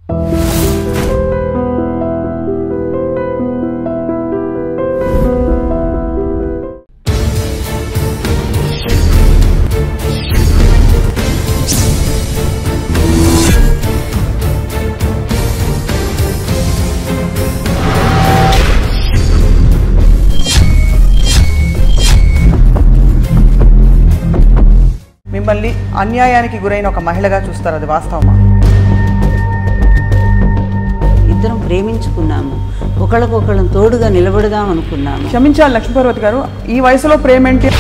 మిమ్మల్ని అన్యాయానికి గురైన ఒక మహిళగా చూస్తారు అది వాస్తవమా ఇద్దరం ప్రేమించుకున్నాము ఒకళ్ళకొకళ్ళం తోడుగా నిలబడదాం అనుకున్నాము క్షమించాలి లక్ష్మీపార్వతి గారు ఈ వయసులో ప్రేమ ఏంటి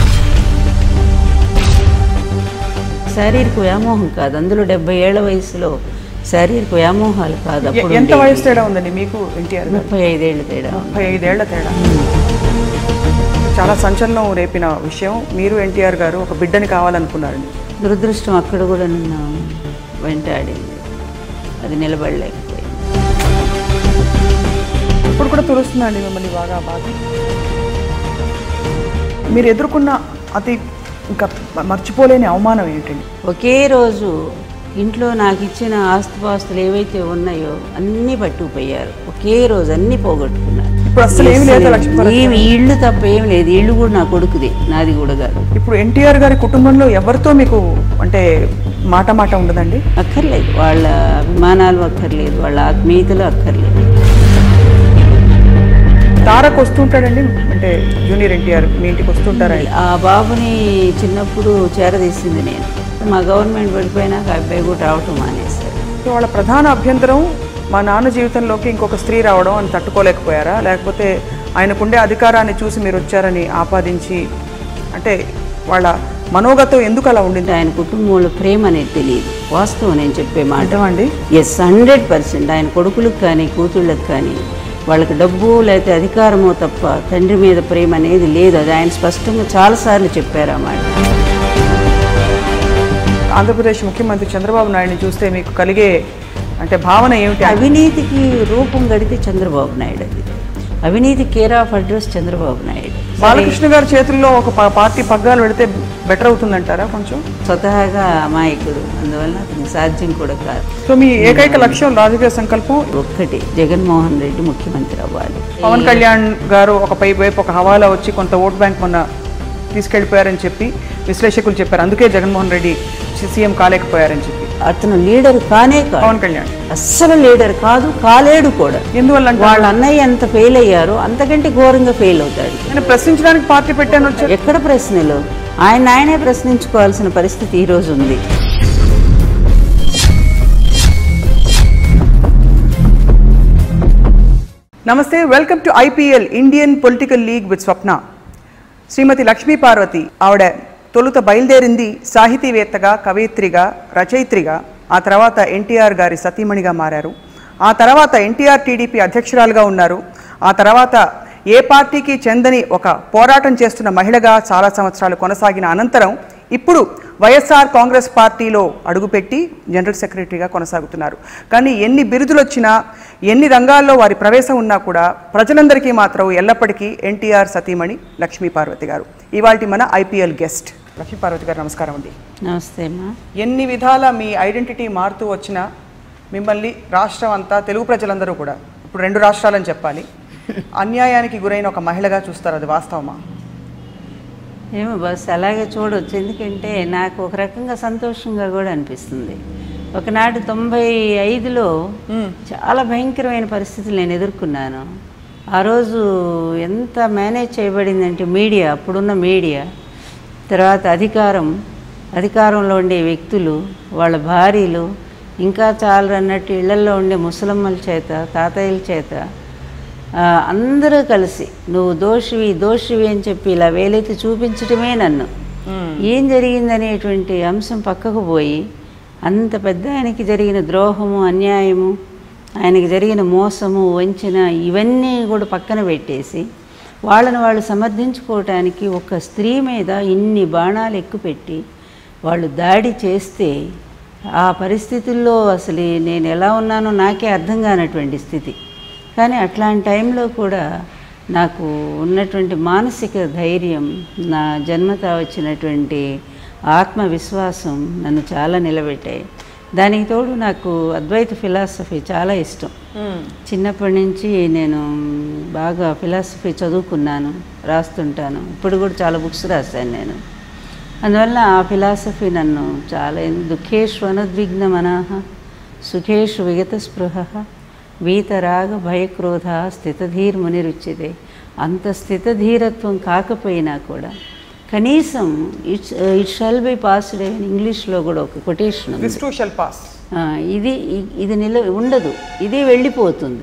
శారీరక వ్యామోహం కాదు అందులో డెబ్బై ఏళ్ల వయసులో శారీరక వ్యామోహాలు కాదు ఎ- అప్పుడు ఎంత ఉండేవి. వయసు తేడా ఉందండి మీకు ఎన్టీఆర్ గారు ముప్పై ఐదేళ్ల తేడా ముప్పై ఐదేళ్ల తేడా చాలా సంచలనం రేపిన విషయం మీరు ఎన్టీఆర్ గారు ఒక బిడ్డని కావాలనుకున్నారండి దురదృష్టం అక్కడ కూడా నన్ను వెంటాడింది అది నిలబడలేకపోయింది ఇప్పుడు కూడా తులుస్తుందండి మిమ్మల్ని బాగా బాధ మీరు ఎదుర్కొన్న అతి ఇంకా మర్చిపోలేని అవమానం ఏంటండి ఒకే రోజు ఇంట్లో నాకు ఇచ్చిన ఆస్తుపాస్తులు ఏవైతే ఉన్నాయో అన్నీ పట్టుకుపోయారు ఒకే రోజు అన్నీ పోగొట్టుకున్నారు ఇప్పుడు అస్సలు ఏమీ లేదా లక్ష్మీపార్వతి ఏమి ఈ ఇల్లు తప్ప ఏమి లేదు ఈ ఇల్లు కూడా నా కొడుకుది నాది కూడా కాదు ఇప్పుడు ఎన్టీఆర్ గారి కుటుంబంలో ఎవరితో మీకు అంటే మాట మాట ఉండదండి అక్కర్లేదు వాళ్ళ అభిమానాలు అక్కర్లేదు వాళ్ళ ఆత్మీయతలు అక్కర్లేదు తారక్ వస్తుంటాడండి అంటే జూనియర్ ఎన్టీఆర్ మీ ఇంటికి వస్తుంటారా ఆయన? ఆ బాబుని చిన్నప్పుడు చేరదీసింది నేను మా గవర్నమెంట్ పడిపోయినాక ఆ అబ్బాయి కూడా రావటం మానేశారు సో వాళ్ళ ప్రధాన అభ్యంతరం మా నాన్న జీవితంలోకి ఇంకొక స్త్రీ రావడం అని తట్టుకోలేకపోయారా లేకపోతే ఆయనకుండే అధికారాన్ని చూసి మీరు వచ్చారని ఆపాదించి అంటే వాళ్ళ మనోగతం ఎందుకు అలా ఉండింది ఆయన కుటుంబంలో ప్రేమ అనేది తెలియదు వాస్తవం నేను చెప్పే మాట నిజమండి ఎస్ హండ్రెడ్ పర్సెంట్ ఆయన కొడుకులకు కానీ కూతుళ్ళకి కానీ వాళ్ళకి డబ్బు లేకపోతే అధికారమో తప్ప తండ్రి మీద ప్రేమ అనేది లేదు అది ఆయన స్పష్టంగా చాలాసార్లు చెప్పారు ఆ మాట ఆంధ్రప్రదేశ్ ముఖ్యమంత్రి చంద్రబాబు నాయుడిని చూస్తే మీకు కలిగే అంటే భావన ఏమిటి అవినీతికి రూపం గడితే చంద్రబాబు నాయుడు అది అవినీతి care of address Chandrababu Naidu Balakrishna గారి చేతుల్లో ఒక పా- పార్టీ పగ్గాలు పెడితే బెటర్ అవుతుందంటారా కొంచెం స్వతహాగా అమాయకుడు అందువల్ల అతనికి సాధ్యం కూడా కాదు సో మీ ఏకైక లక్ష్యం రాజకీయ సంకల్పం ఒక్కటి జగన్మోహన్ రెడ్డి ముఖ్యమంత్రి అవ్వాలి పవన్ కళ్యాణ్ గారు ఒక పై వైపు ఒక హవాలా వచ్చి కొంత ఓట్ బ్యాంక్ మొన్న తీసుకెళ్ళిపోయారని చెప్పి విశ్లేషకులు చెప్పారు అందుకే జగన్మోహన్ రెడ్డి సీఎం కాలేకపోయారని చెప్పి అతను లీడర్ కానే కాదు పవన్ కళ్యాణ్ అస్సలు లీడర్ కాదు కాలేడు కూడా ఎందువల్ల అంటే వాళ్ళ అన్నయ్య ఎంత ఫెయిల్ అయ్యారో అంతకంటే ఘోరంగా ఫెయిల్ అవుతాడు ఆయన ప్రశ్నించడానికి పార్టీ పెట్టాను వచ్చారు ఎక్కడ ప్రశ్నలు ఆయన ఆయనే ప్రశ్నించుకోవాల్సిన పరిస్థితి ఈ రోజు ఉంది నమస్తే welcome to IPL Indian political league with Swapna శ్రీమతి లక్ష్మీ పార్వతి ఆవిడ తొలుత బయలుదేరింది సాహితీవేత్తగా కవయిత్రిగా రచయిత్రిగా ఆ తర్వాత ఎన్టీఆర్ గారి సతీమణిగా మారారు ఆ తర్వాత ఎన్టీఆర్ టీడీపీ అధ్యక్షురాలుగా ఉన్నారు ఆ తర్వాత ఏ పార్టీకి చెందని ఒక పోరాటం చేస్తున్న మహిళగా చాలా సంవత్సరాలు కొనసాగిన అనంతరం ఇప్పుడు వైఎస్ఆర్ కాంగ్రెస్ పార్టీలో అడుగుపెట్టి జనరల్ సెక్రటరీగా కొనసాగుతున్నారు కానీ ఎన్ని బిరుదులు వచ్చినా ఎన్ని రంగాల్లో వారి ప్రవేశం ఉన్నా కూడా ప్రజలందరికీ మాత్రం ఎల్లప్పటికీ ఎన్టీఆర్ సతీమణి లక్ష్మీ పార్వతి గారు ఇవాల్టి మన ఐపీఎల్ గెస్ట్ లక్ష్మీ పార్వతి గారు నమస్కారం అండి నమస్తే అమ్మా ఎన్ని విధాల మీ ఐడెంటిటీ మారుతూ వచ్చినా మిమ్మల్ని రాష్ట్రం అంతా తెలుగు ప్రజలందరూ కూడా ఇప్పుడు రెండు రాష్ట్రాలని చెప్పాలి అన్యాయానికి గురైన ఒక మహిళగా చూస్తారు అది వాస్తవమా ఏమో బస్ అలాగే చూడొచ్చు ఎందుకంటే నాకు ఒక రకంగా సంతోషంగా కూడా అనిపిస్తుంది ఒకనాడు తొంభై ఐదులో చాలా భయంకరమైన పరిస్థితులు నేను ఎదుర్కొన్నాను ఆ రోజు ఎంత మేనేజ్ చేయబడిందంటే మీడియా అప్పుడున్న మీడియా తర్వాత అధికారం అధికారంలో ఉండే వ్యక్తులు వాళ్ళ భార్యలు ఇంకా చాలా అన్నట్టు ఇళ్లల్లో ఉండే ముసలమ్మల చేత తాతయ్యల చేత ఆ, అందరూ కలిసి నువ్వు దోషివి దోషివి అని చెప్పి ఇలా వేలెత్తి చూపించటమే నన్ను ఏం జరిగిందనేటువంటి అంశం పక్కకు పోయి అంత పెద్ద ఆయనకి జరిగిన ద్రోహము అన్యాయము ఆయనకి జరిగిన మోసము వంచన ఇవన్నీ కూడా పక్కన పెట్టేసి వాళ్ళని వాళ్ళు సమర్థించుకోవటానికి ఒక స్త్రీ మీద ఇన్ని బాణాలు ఎక్కుపెట్టి వాళ్ళు దాడి చేస్తే ఆ పరిస్థితుల్లో అసలు నేను ఎలా ఉన్నానో నాకే అర్థం కానటువంటి స్థితి కానీ అట్లాంటి టైంలో కూడా నాకు ఉన్నటువంటి మానసిక ధైర్యం నా జన్మత వచ్చినటువంటి ఆత్మవిశ్వాసం నన్ను చాలా నిలబెట్టాయి దానికి తోడు నాకు అద్వైత ఫిలాసఫీ చాలా ఇష్టం చిన్నప్పటి నుంచి నేను బాగా ఫిలాసఫీ చదువుకున్నాను రాస్తుంటాను ఇప్పుడు కూడా చాలా బుక్స్ రాశాను నేను అందువల్ల ఆ ఫిలాసఫీ నన్ను చాలా దుఃఖేషు అనుద్విగ్న మనః సుఖేషు విగత స్పృహ వీతరాగ భయక్రోధ స్థితధీర్ మునిరుచితే అంత స్థితధీరత్వం కాకపోయినా కూడా కనీసం it's it shall be passed అని ఇంగ్లీష్లో కూడా ఒక కొటేషన్ ఉంది దిస్ టూ షెల్ పాస్ ఆ, ఇది ఇ- ఇది నిల ఉండదు ఇది వెళ్ళిపోతుంది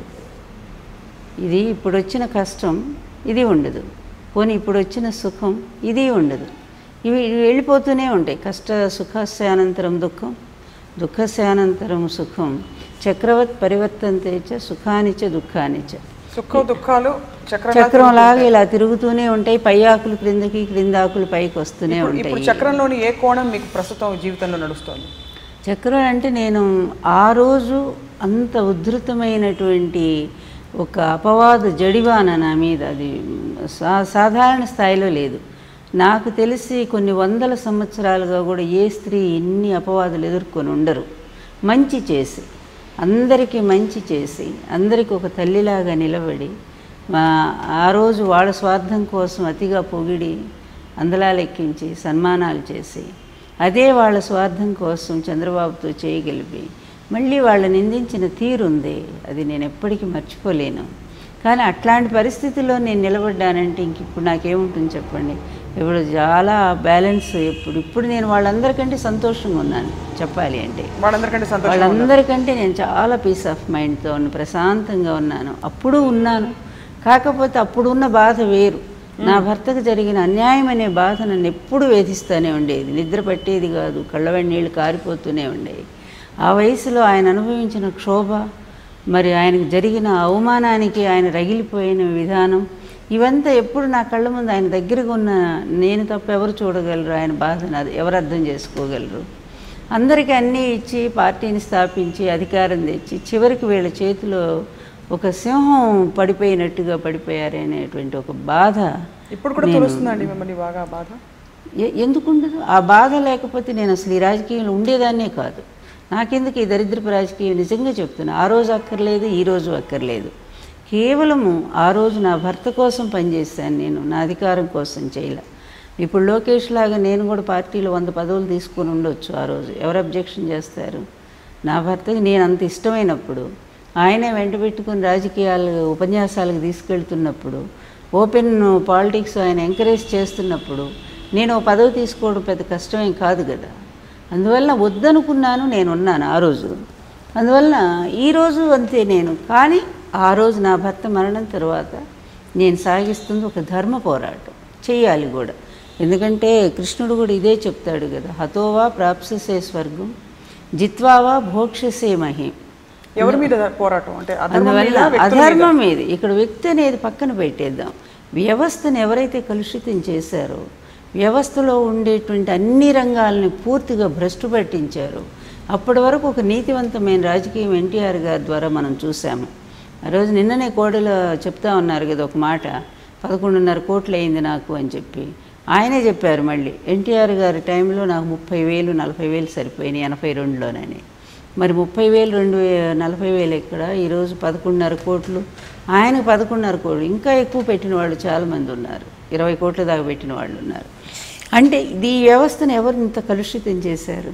ఇది ఇప్పుడు వచ్చిన కష్టం ఇది ఉండదు పోనీ ఇప్పుడు వచ్చిన సుఖం ఇది ఉండదు ఇవి ఇవి వెళ్ళిపోతూనే ఉంటాయి కష్ట సుఖస్యానంతరం దుఃఖం దుఃఖస్యానంతరం సుఖం చక్రవత్ పరివర్తంతే చ సుఖానిచ దుఃఖానిచ సుఖ దుఃఖాలు చక్రం చక్రం లాగా ఇలా తిరుగుతూనే ఉంటాయి పై ఆకులు క్రిందకి క్రింద ఆకులు పైకి వస్తూనే ఇప్పుడు ఉంటాయి చక్రంలోని ఏ కోణం మీకు ప్రస్తుతం జీవితంలో నడుస్తోంది చక్రం అంటే నేను ఆ రోజు అంత ఉద్ధృతమైనటువంటి ఒక అపవాద జడివాన నా మీద అది సా సాధారణ స్థాయిలో లేదు నాకు తెలిసి కొన్ని వందల సంవత్సరాలుగా కూడా ఏ స్త్రీ ఇన్ని అపవాదులు ఎదుర్కొని ఉండరు మంచి చేసి అందరికీ మంచి చేసి అందరికీ ఒక తల్లిలాగా నిలబడి మా ఆ రోజు వాళ్ళ స్వార్థం కోసం అతిగా పొగిడి అందలాలెక్కించి సన్మానాలు చేసి అదే వాళ్ళ స్వార్థం కోసం చంద్రబాబుతో చేయగలిపి మళ్ళీ వాళ్ళ నిందించిన తీరుంది అది నేను ఎప్పటికీ మర్చిపోలేను కానీ అట్లాంటి పరిస్థితుల్లో నేను నిలబడ్డానంటే ఇంక ఇప్పుడు నాకేముంటుంది చెప్పండి ఇప్పుడు చాలా బ్యాలెన్స్ ఇప్పుడు ఇప్పుడు నేను వాళ్ళందరికంటే సంతోషంగా ఉన్నాను చెప్పాలి అంటే వాళ్ళందరికంటే సంతోషం వాళ్ళందరికంటే నేను చాలా పీస్ ఆఫ్ మైండ్తో ఉన్న ప్రశాంతంగా ఉన్నాను అప్పుడు ఉన్నాను కాకపోతే అప్పుడు ఉన్న బాధ వేరు నా భర్తకు జరిగిన అన్యాయం అనే బాధ నన్ను ఎప్పుడు వేధిస్తూనే ఉండేది నిద్ర పట్టేది కాదు కళ్ళవడి నీళ్ళు కారిపోతూనే ఉండేవి ఆ వయసులో ఆయన అనుభవించిన క్షోభ మరి ఆయనకు జరిగిన అవమానానికి ఆయన రగిలిపోయిన విధానం ఇవంతా ఎప్పుడు నా కళ్ళ ముందు ఆయన దగ్గరగా ఉన్న నేను తప్ప ఎవరు చూడగలరు ఆయన బాధను అది ఎవరు అర్థం చేసుకోగలరు అందరికీ అన్నీ ఇచ్చి పార్టీని స్థాపించి అధికారం తెచ్చి చివరికి వీళ్ళ చేతిలో ఒక సింహం పడిపోయినట్టుగా పడిపోయారనేటువంటి ఒక బాధ ఇప్పుడు కూడా తెలుస్తుందండి మిమ్మల్ని బాగా ఆ బాధ ఎ- ఎందుకు ఉండదు ఆ బాధ లేకపోతే నేను అసలు ఈ రాజకీయంలో ఉండేదాన్నే కాదు నాకెందుకు ఈ దరిద్రపు రాజకీయం నిజంగా చెప్తున్నా ఆ రోజు అక్కర్లేదు ఈ రోజు అక్కర్లేదు కేవలము ఆ రోజు నా భర్త కోసం పనిచేశాను నేను నా అధికారం కోసం చేయలే ఇప్పుడు లోకేష్ లాగా నేను కూడా పార్టీలో వంద పదవులు తీసుకొని ఉండొచ్చు ఆ రోజు ఎవరు అబ్జెక్షన్ చేస్తారు నా భర్తకి నేను అంత ఇష్టమైనప్పుడు ఆయనే వెంట పెట్టుకుని రాజకీయాలు ఉపన్యాసాలకు తీసుకెళ్తున్నప్పుడు ఓపెన్ పాలిటిక్స్ ఆయన ఎంకరేజ్ చేస్తున్నప్పుడు నేను ఓ పదవి తీసుకోవడం పెద్ద కష్టమేం కాదు కదా అందువల్ల వద్దనుకున్నాను నేను ఉన్నాను ఆ రోజు అందువల్ల ఈరోజు అంతే నేను కానీ ఆ రోజు నా భర్త మరణం తర్వాత నేను సాగిస్తుంది ఒక ధర్మ పోరాటం చేయాలి కూడా ఎందుకంటే కృష్ణుడు కూడా ఇదే చెప్తాడు కదా హతోవా ప్రాప్ససే స్వర్గం జిత్వావా భోక్షసే మహిం ఎవరి మీద పోరాటం అంటే అధర్మం అందువల్ల మీద వ్యక్తుల మీద? అధర్మం మీద ఇక్కడ వ్యక్తి అనేది పక్కన పెట్టేద్దాం వ్యవస్థను ఎవరైతే కలుషితం చేశారో వ్యవస్థలో ఉండేటువంటి అన్ని రంగాలని పూర్తిగా భ్రష్టు పట్టించారో అప్పటి వరకు ఒక నీతివంతమైన రాజకీయం ఎన్టీఆర్ గారి ద్వారా మనం చూసాము ఆ రోజు నిన్ననే కోడలు చెప్తా ఉన్నారు కదా ఒక మాట పదకొండున్నర కోట్లు అయింది నాకు అని చెప్పి ఆయనే చెప్పారు మళ్ళీ ఎన్టీఆర్ గారి టైంలో నాకు ముప్పై వేలు నలభై వేలు సరిపోయినాయి ఎనభై రెండులోనని మరి ముప్పై వేలు రెండు వే నలభై వేలు ఎక్కడ ఈరోజు పదకొండున్నర కోట్లు ఆయనకు పదకొండున్నర కోట్లు ఇంకా ఎక్కువ పెట్టిన వాళ్ళు చాలామంది ఉన్నారు ఇరవై కోట్ల దాకా పెట్టిన వాళ్ళు ఉన్నారు అంటే ఇది ఈ వ్యవస్థను ఎవరు ఇంత కలుషితం చేశారు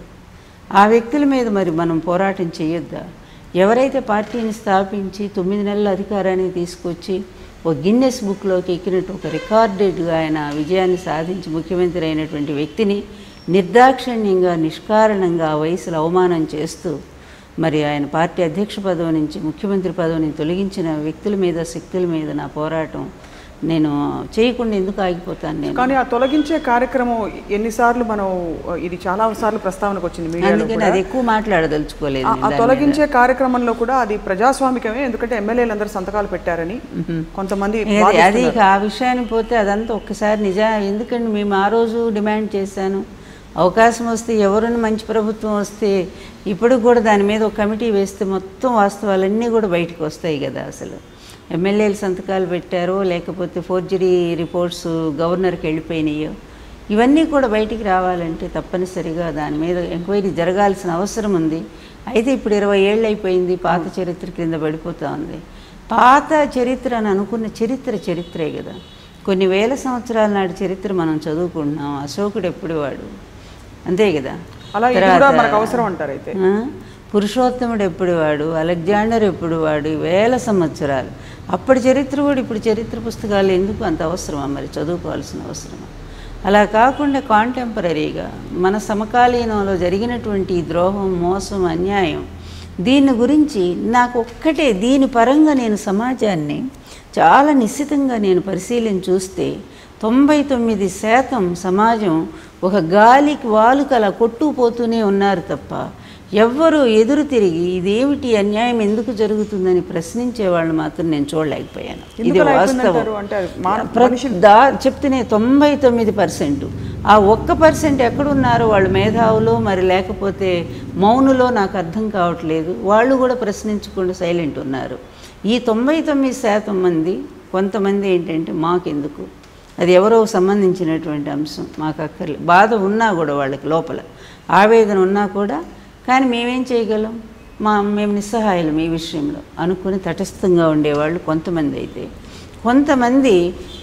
ఆ వ్యక్తుల మీద మరి మనం పోరాటం చేయొద్దా ఎవరైతే పార్టీని స్థాపించి తొమ్మిది నెలల అధికారాన్ని తీసుకొచ్చి ఒక గిన్నెస్ బుక్లోకి ఎక్కినట్టు ఒక రికార్డెడ్గా ఆయన విజయాన్ని సాధించి ముఖ్యమంత్రి అయినటువంటి వ్యక్తిని నిర్దాక్షిణ్యంగా నిష్కారణంగా ఆ వయసులో అవమానం చేస్తూ మరి ఆయన పార్టీ అధ్యక్ష పదవి నుంచి ముఖ్యమంత్రి పదవిని తొలగించిన వ్యక్తుల మీద శక్తుల మీద నా పోరాటం నేను చేయకుండా ఎందుకు ఆగిపోతాను నేను కానీ ఆ తొలగించే కార్యక్రమం ఎన్నిసార్లు మనం ఇది చాలా సార్లు ప్రస్తావనకు వచ్చింది మీడియాలో అందుకని అది ఎక్కువ మాట్లాడదలుచుకోలేదు ఆ- నేను ఆ దాని మీద. తొలగించే కార్యక్రమంలో కూడా అది ప్రజాస్వామికమే ఎందుకంటే ఎమ్మెల్యేలు అందరూ సంతకాలు పెట్టారని కొంతమంది అది అది వాదిస్తున్నారు. ఇక ఆ విషయానికి పోతే అదంతా ఒక్కసారి నిజా ఎందుకంటే మేము ఆ రోజు డిమాండ్ చేశాను అవకాశం వస్తే ఎవరైనా మంచి ప్రభుత్వం వస్తే ఇప్పుడు కూడా దాని మీద ఒక కమిటీ వేస్తే మొత్తం వాస్తవాలన్నీ కూడా బయటకు వస్తాయి కదా అసలు ఎమ్మెల్యేలు సంతకాలు పెట్టారో లేకపోతే ఫోర్జరీ రిపోర్ట్స్ గవర్నర్కి వెళ్ళిపోయినాయో ఇవన్నీ కూడా బయటికి రావాలంటే తప్పనిసరిగా దాని మీద ఎంక్వైరీ జరగాల్సిన అవసరం ఉంది అయితే ఇప్పుడు ఇరవై ఏళ్ళు అయిపోయింది పాత చరిత్ర కింద పడిపోతూ ఉంది పాత చరిత్ర అని అనుకున్న చరిత్ర చరిత్రే కదా కొన్ని వేల సంవత్సరాల నాటి చరిత్ర మనం చదువుకుంటున్నాం అశోకుడు ఎప్పుడు వాడు అంతే కదా అలా ఇది కూడా మనకు అవసరం అంటారు అయితే ఆ? పురుషోత్తముడు ఎప్పుడు వాడు అలెగ్జాండర్ ఎప్పుడు వాడు వేల సంవత్సరాలు అప్పటి చరిత్ర కూడా ఇప్పుడు చరిత్ర పుస్తకాలు ఎందుకు అంత అవసరమా మరి చదువుకోవాల్సిన అవసరమా అలా కాకుండా కాంటెంపరీగా మన సమకాలీనంలో జరిగినటువంటి ఈ ద్రోహం మోసం అన్యాయం దీని గురించి నాకు ఒక్కటే దీని పరంగా నేను సమాజాన్ని చాలా నిశ్చితంగా నేను పరిశీలన చూస్తే తొంభై తొమ్మిది శాతం సమాజం ఒక గాలికి వాలుకు అలా కొట్టుకుపోతూనే ఉన్నారు తప్ప ఎవ్వరూ ఎదురు తిరిగి ఇదేమిటి అన్యాయం ఎందుకు జరుగుతుందని ప్రశ్నించే వాళ్ళు మాత్రం నేను చూడలేకపోయాను ఇది ఎందుకు అలా వాస్తవం అయిపోయిందంటారు? అంటే మాన- ప్రతి దా చెప్తేనే తొంభై తొమ్మిది పర్సెంట్ ఆ ఒక్క పర్సెంట్ ఎక్కడున్నారో వాళ్ళు మేధావులు మరి లేకపోతే మౌనులో నాకు అర్థం కావట్లేదు వాళ్ళు కూడా ప్రశ్నించకుండా సైలెంట్ ఉన్నారు ఈ తొంభై తొమ్మిది శాతం మంది కొంతమంది ఏంటంటే మాకెందుకు అది ఎవరో సంబంధించినటువంటి అంశం మాకు అక్కర్లేదు బాధ ఉన్నా కూడా వాళ్ళకి లోపల ఆవేదన ఉన్నా కూడా కానీ మేమేం చేయగలం మా మేము నిస్సహాయాలం ఈ విషయంలో అనుకుని తటస్థంగా ఉండేవాళ్ళు కొంతమంది అయితే కొంతమంది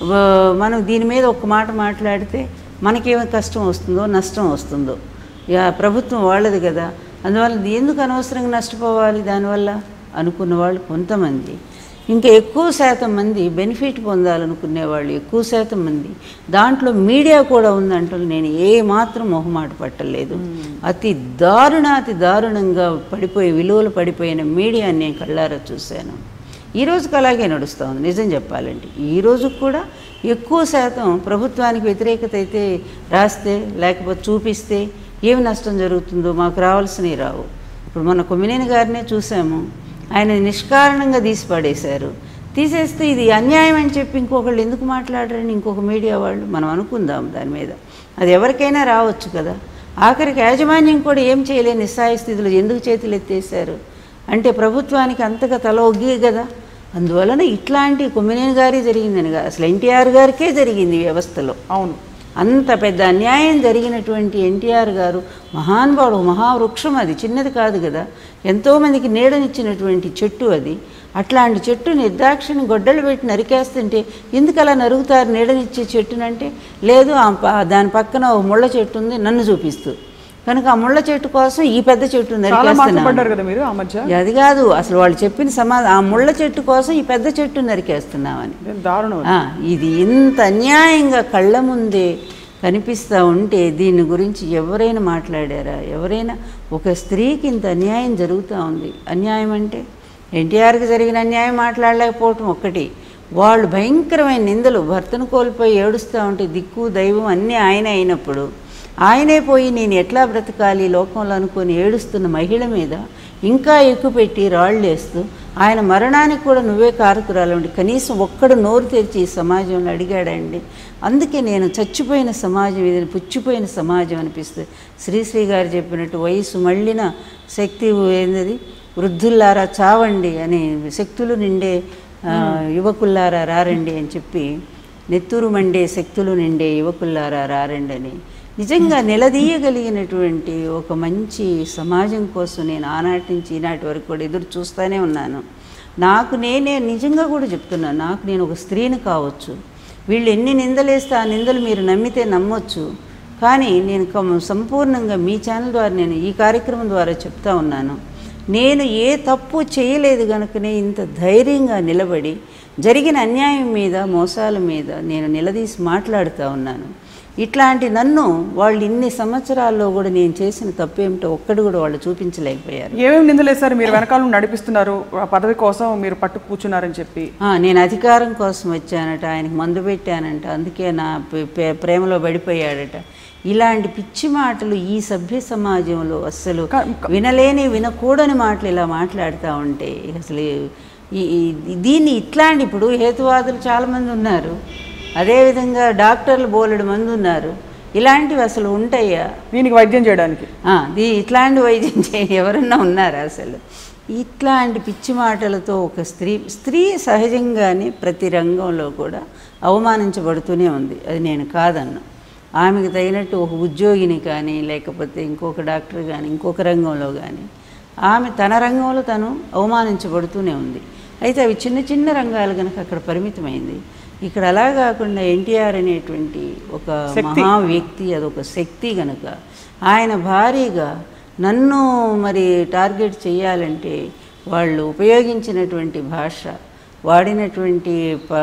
వ- మనం దీని మీద ఒక మాట మాట్లాడితే మనకేమో కష్టం వస్తుందో నష్టం వస్తుందో యా ప్రభుత్వం వాళ్ళది కదా అందువల్ల ఇది ఎందుకు అనవసరంగా నష్టపోవాలి దానివల్ల అనుకున్న వాళ్ళు కొంతమంది ఇంకా ఎక్కువ శాతం మంది బెనిఫిట్ పొందాలనుకునే వాళ్ళు ఎక్కువ శాతం మంది దాంట్లో మీడియా కూడా ఉందంటే నేను ఏ మాత్రం మొహమాట పట్టలేదు అతి దారుణాతి దారుణంగా పడిపోయి విలువలు పడిపోయిన మీడియాని నేను కళ్ళారా చూశాను ఈ రోజుకి అలాగే నడుస్తూ ఉంది నిజం చెప్పాలంటే ఈ రోజు కూడా ఎక్కువ శాతం ప్రభుత్వానికి వ్యతిరేకత అయితే రాస్తే లేకపోతే చూపిస్తే ఏమి నష్టం జరుగుతుందో మాకు రావాల్సినవి రావు ఇప్పుడు మన కొమ్మినేని గారినే చూసాము ఆయన నిష్కారణంగా తీసి పడేశారు తీసేస్తే ఇది అన్యాయం అని చెప్పి ఇంకొకళ్ళు ఎందుకు మాట్లాడరని ఇంకొక మీడియా వాళ్ళు మనం అనుకుందాం దాని మీద అది ఎవరికైనా రావచ్చు కదా ఆఖరికి యాజమాన్యం కూడా ఏం చేయలేని నిస్సాయ స్థితిలో ఎందుకు చేతులు ఎత్తేసారు అంటే ప్రభుత్వానికి అంతగా తల ఒగ్గి కదా అందువలన ఇట్లాంటి కొమ్మినేని గారి జరిగిందని కాదు అసలు ఎన్టీఆర్ గారికే జరిగింది ఈ వ్యవస్థలో అవును అంత పెద్ద అన్యాయం జరిగినటువంటి ఎన్టీఆర్ గారు మహానుభావుడు మహావృక్షం అది చిన్నది కాదు కదా ఎంతోమందికి నీడనిచ్చినటువంటి చెట్టు అది అట్లాంటి చెట్టు నిర్దాక్షిణ్యం గొడ్డలు పెట్టి నరికేస్తుంటే ఎందుకు అలా నరుగుతారు నీడనిచ్చే చెట్టునంటే లేదు ఆ ప- దాని పక్కన ఓ ముళ్ళ చెట్టు ఉంది నన్ను చూపిస్తూ కనుక ఆ ముళ్ళ చెట్టు కోసం ఈ పెద్ద చెట్టు చాలా మాటలు నరికేస్తున్నాను పడ్డారు కదా మీరు ఆ మధ్య అది కాదు అసలు వాళ్ళు చెప్పిన సమాధానం ఆ ముళ్ళ చెట్టు కోసం ఈ పెద్ద చెట్టు నరికేస్తున్నామని ఇదేం దారుణం ఆ, ఇది ఇంత అన్యాయంగా కళ్ళ ముందే కనిపిస్తూ ఉంటే దీని గురించి ఎవరైనా మాట్లాడారా ఎవరైనా ఒక స్త్రీకి ఇంత అన్యాయం జరుగుతూ ఉంది అన్యాయం అంటే ఎన్టీఆర్కి జరిగిన అన్యాయం మాట్లాడలేకపోవటం ఒక్కటి వాళ్ళు భయంకరమైన నిందలు భర్తను కోల్పోయి ఏడుస్తూ ఉంటే దిక్కు దైవం అన్నీ ఆయన అయినప్పుడు ఆయనే పోయి నేను ఎట్లా బ్రతకాలి ఈ లోకంలో అనుకొని ఏడుస్తున్న మహిళ మీద ఇంకా ఎక్కువ పెట్టి రాళ్ళు వేస్తూ ఆయన మరణానికి కూడా నువ్వే కారకురాలండి కనీసం ఒక్కడు నోరు తెరిచి ఈ సమాజంలో అడిగాడండి అందుకే నేను చచ్చిపోయిన సమాజం ఇది పుచ్చిపోయిన సమాజం అనిపిస్తుంది శ్రీశ్రీ గారు చెప్పినట్టు వయసు మళ్ళిన శక్తి ఏంది వృద్ధుల్లారా చావండి అని శక్తులు నిండే ఆ, యువకుల్లారా రారండి అని చెప్పి నెత్తురు మండే శక్తులు నిండే యువకుల్లారా రారండి అని నిజంగా నిలదీయగలిగినటువంటి ఒక మంచి సమాజం కోసం నేను ఆనాటి నుంచి ఈనాటి వరకు కూడా ఎదురు చూస్తూనే ఉన్నాను నాకు నేనే నిజంగా కూడా చెప్తున్నాను నాకు నేను ఒక స్త్రీని కావచ్చు వీళ్ళు ఎన్ని నిందలేస్తే ఆ నిందలు మీరు నమ్మితే నమ్మొచ్చు కానీ నేను కం- సంపూర్ణంగా మీ ఛానల్ ద్వారా నేను ఈ కార్యక్రమం ద్వారా చెప్తా ఉన్నాను నేను ఏ తప్పు చేయలేదు కనుకనే ఇంత ధైర్యంగా నిలబడి జరిగిన అన్యాయం మీద మోసాల మీద నేను నిలదీసి మాట్లాడుతూ ఉన్నాను ఇట్లాంటి నన్ను వాళ్ళు ఇన్ని సంవత్సరాల్లో కూడా నేను చేసిన తప్పేమిటో ఒక్కడు కూడా వాళ్ళు చూపించలేకపోయారు ఏమేమి నిందలేసారు మీరు వెనకాల నుండి నడిపిస్తున్నారు ఆ పదవి కోసం మీరు పట్టు కూర్చున్నారని చెప్పి ఆ, నేను అధికారం కోసం వచ్చానట ఆయనకు మందు పెట్టానంట అందుకే నా ప్రే- ప్రే- ప్రేమలో పడిపోయాడట ఇలాంటి పిచ్చి మాటలు ఈ సభ్య సమాజంలో అస్సలు కా- వినలేని వినకూడని మాటలు ఇలా మాట్లాడుతూ ఉంటే అసలు ఈ ఈ- దీన్ని ఇట్లాంటి ఇప్పుడు హేతువాదులు చాలామంది ఉన్నారు అదేవిధంగా డాక్టర్లు బోలెడు మంది ఉన్నారు ఇలాంటివి అసలు ఉంటాయా దీనికి వైద్యం చేయడానికి ఆ, దీ ఇట్లాంటి వైద్యం చేయ ఎవరన్నా ఉన్నారా అసలు ఇట్లాంటి పిచ్చి మాటలతో ఒక స్త్రీ స్త్రీ సహజంగానే ప్రతి రంగంలో కూడా అవమానించబడుతూనే ఉంది అది నేను కాదన్ను ఆమెకు తగినట్టు ఒక ఉద్యోగిని కానీ లేకపోతే ఇంకొక డాక్టర్ కానీ ఇంకొక రంగంలో కానీ ఆమె తన రంగంలో తను అవమానించబడుతూనే ఉంది అయితే అవి చిన్న చిన్న రంగాలు కనుక అక్కడ పరిమితమైంది ఇక్కడ అలా కాకుండా ఎన్టీఆర్ అనేటువంటి ఒక శక్తి. మహా వ్యక్తి అదొక శక్తి గనుక ఆయన భారీగా నన్ను మరి టార్గెట్ చేయాలంటే వాళ్ళు ఉపయోగించినటువంటి భాష వాడినటువంటి ప-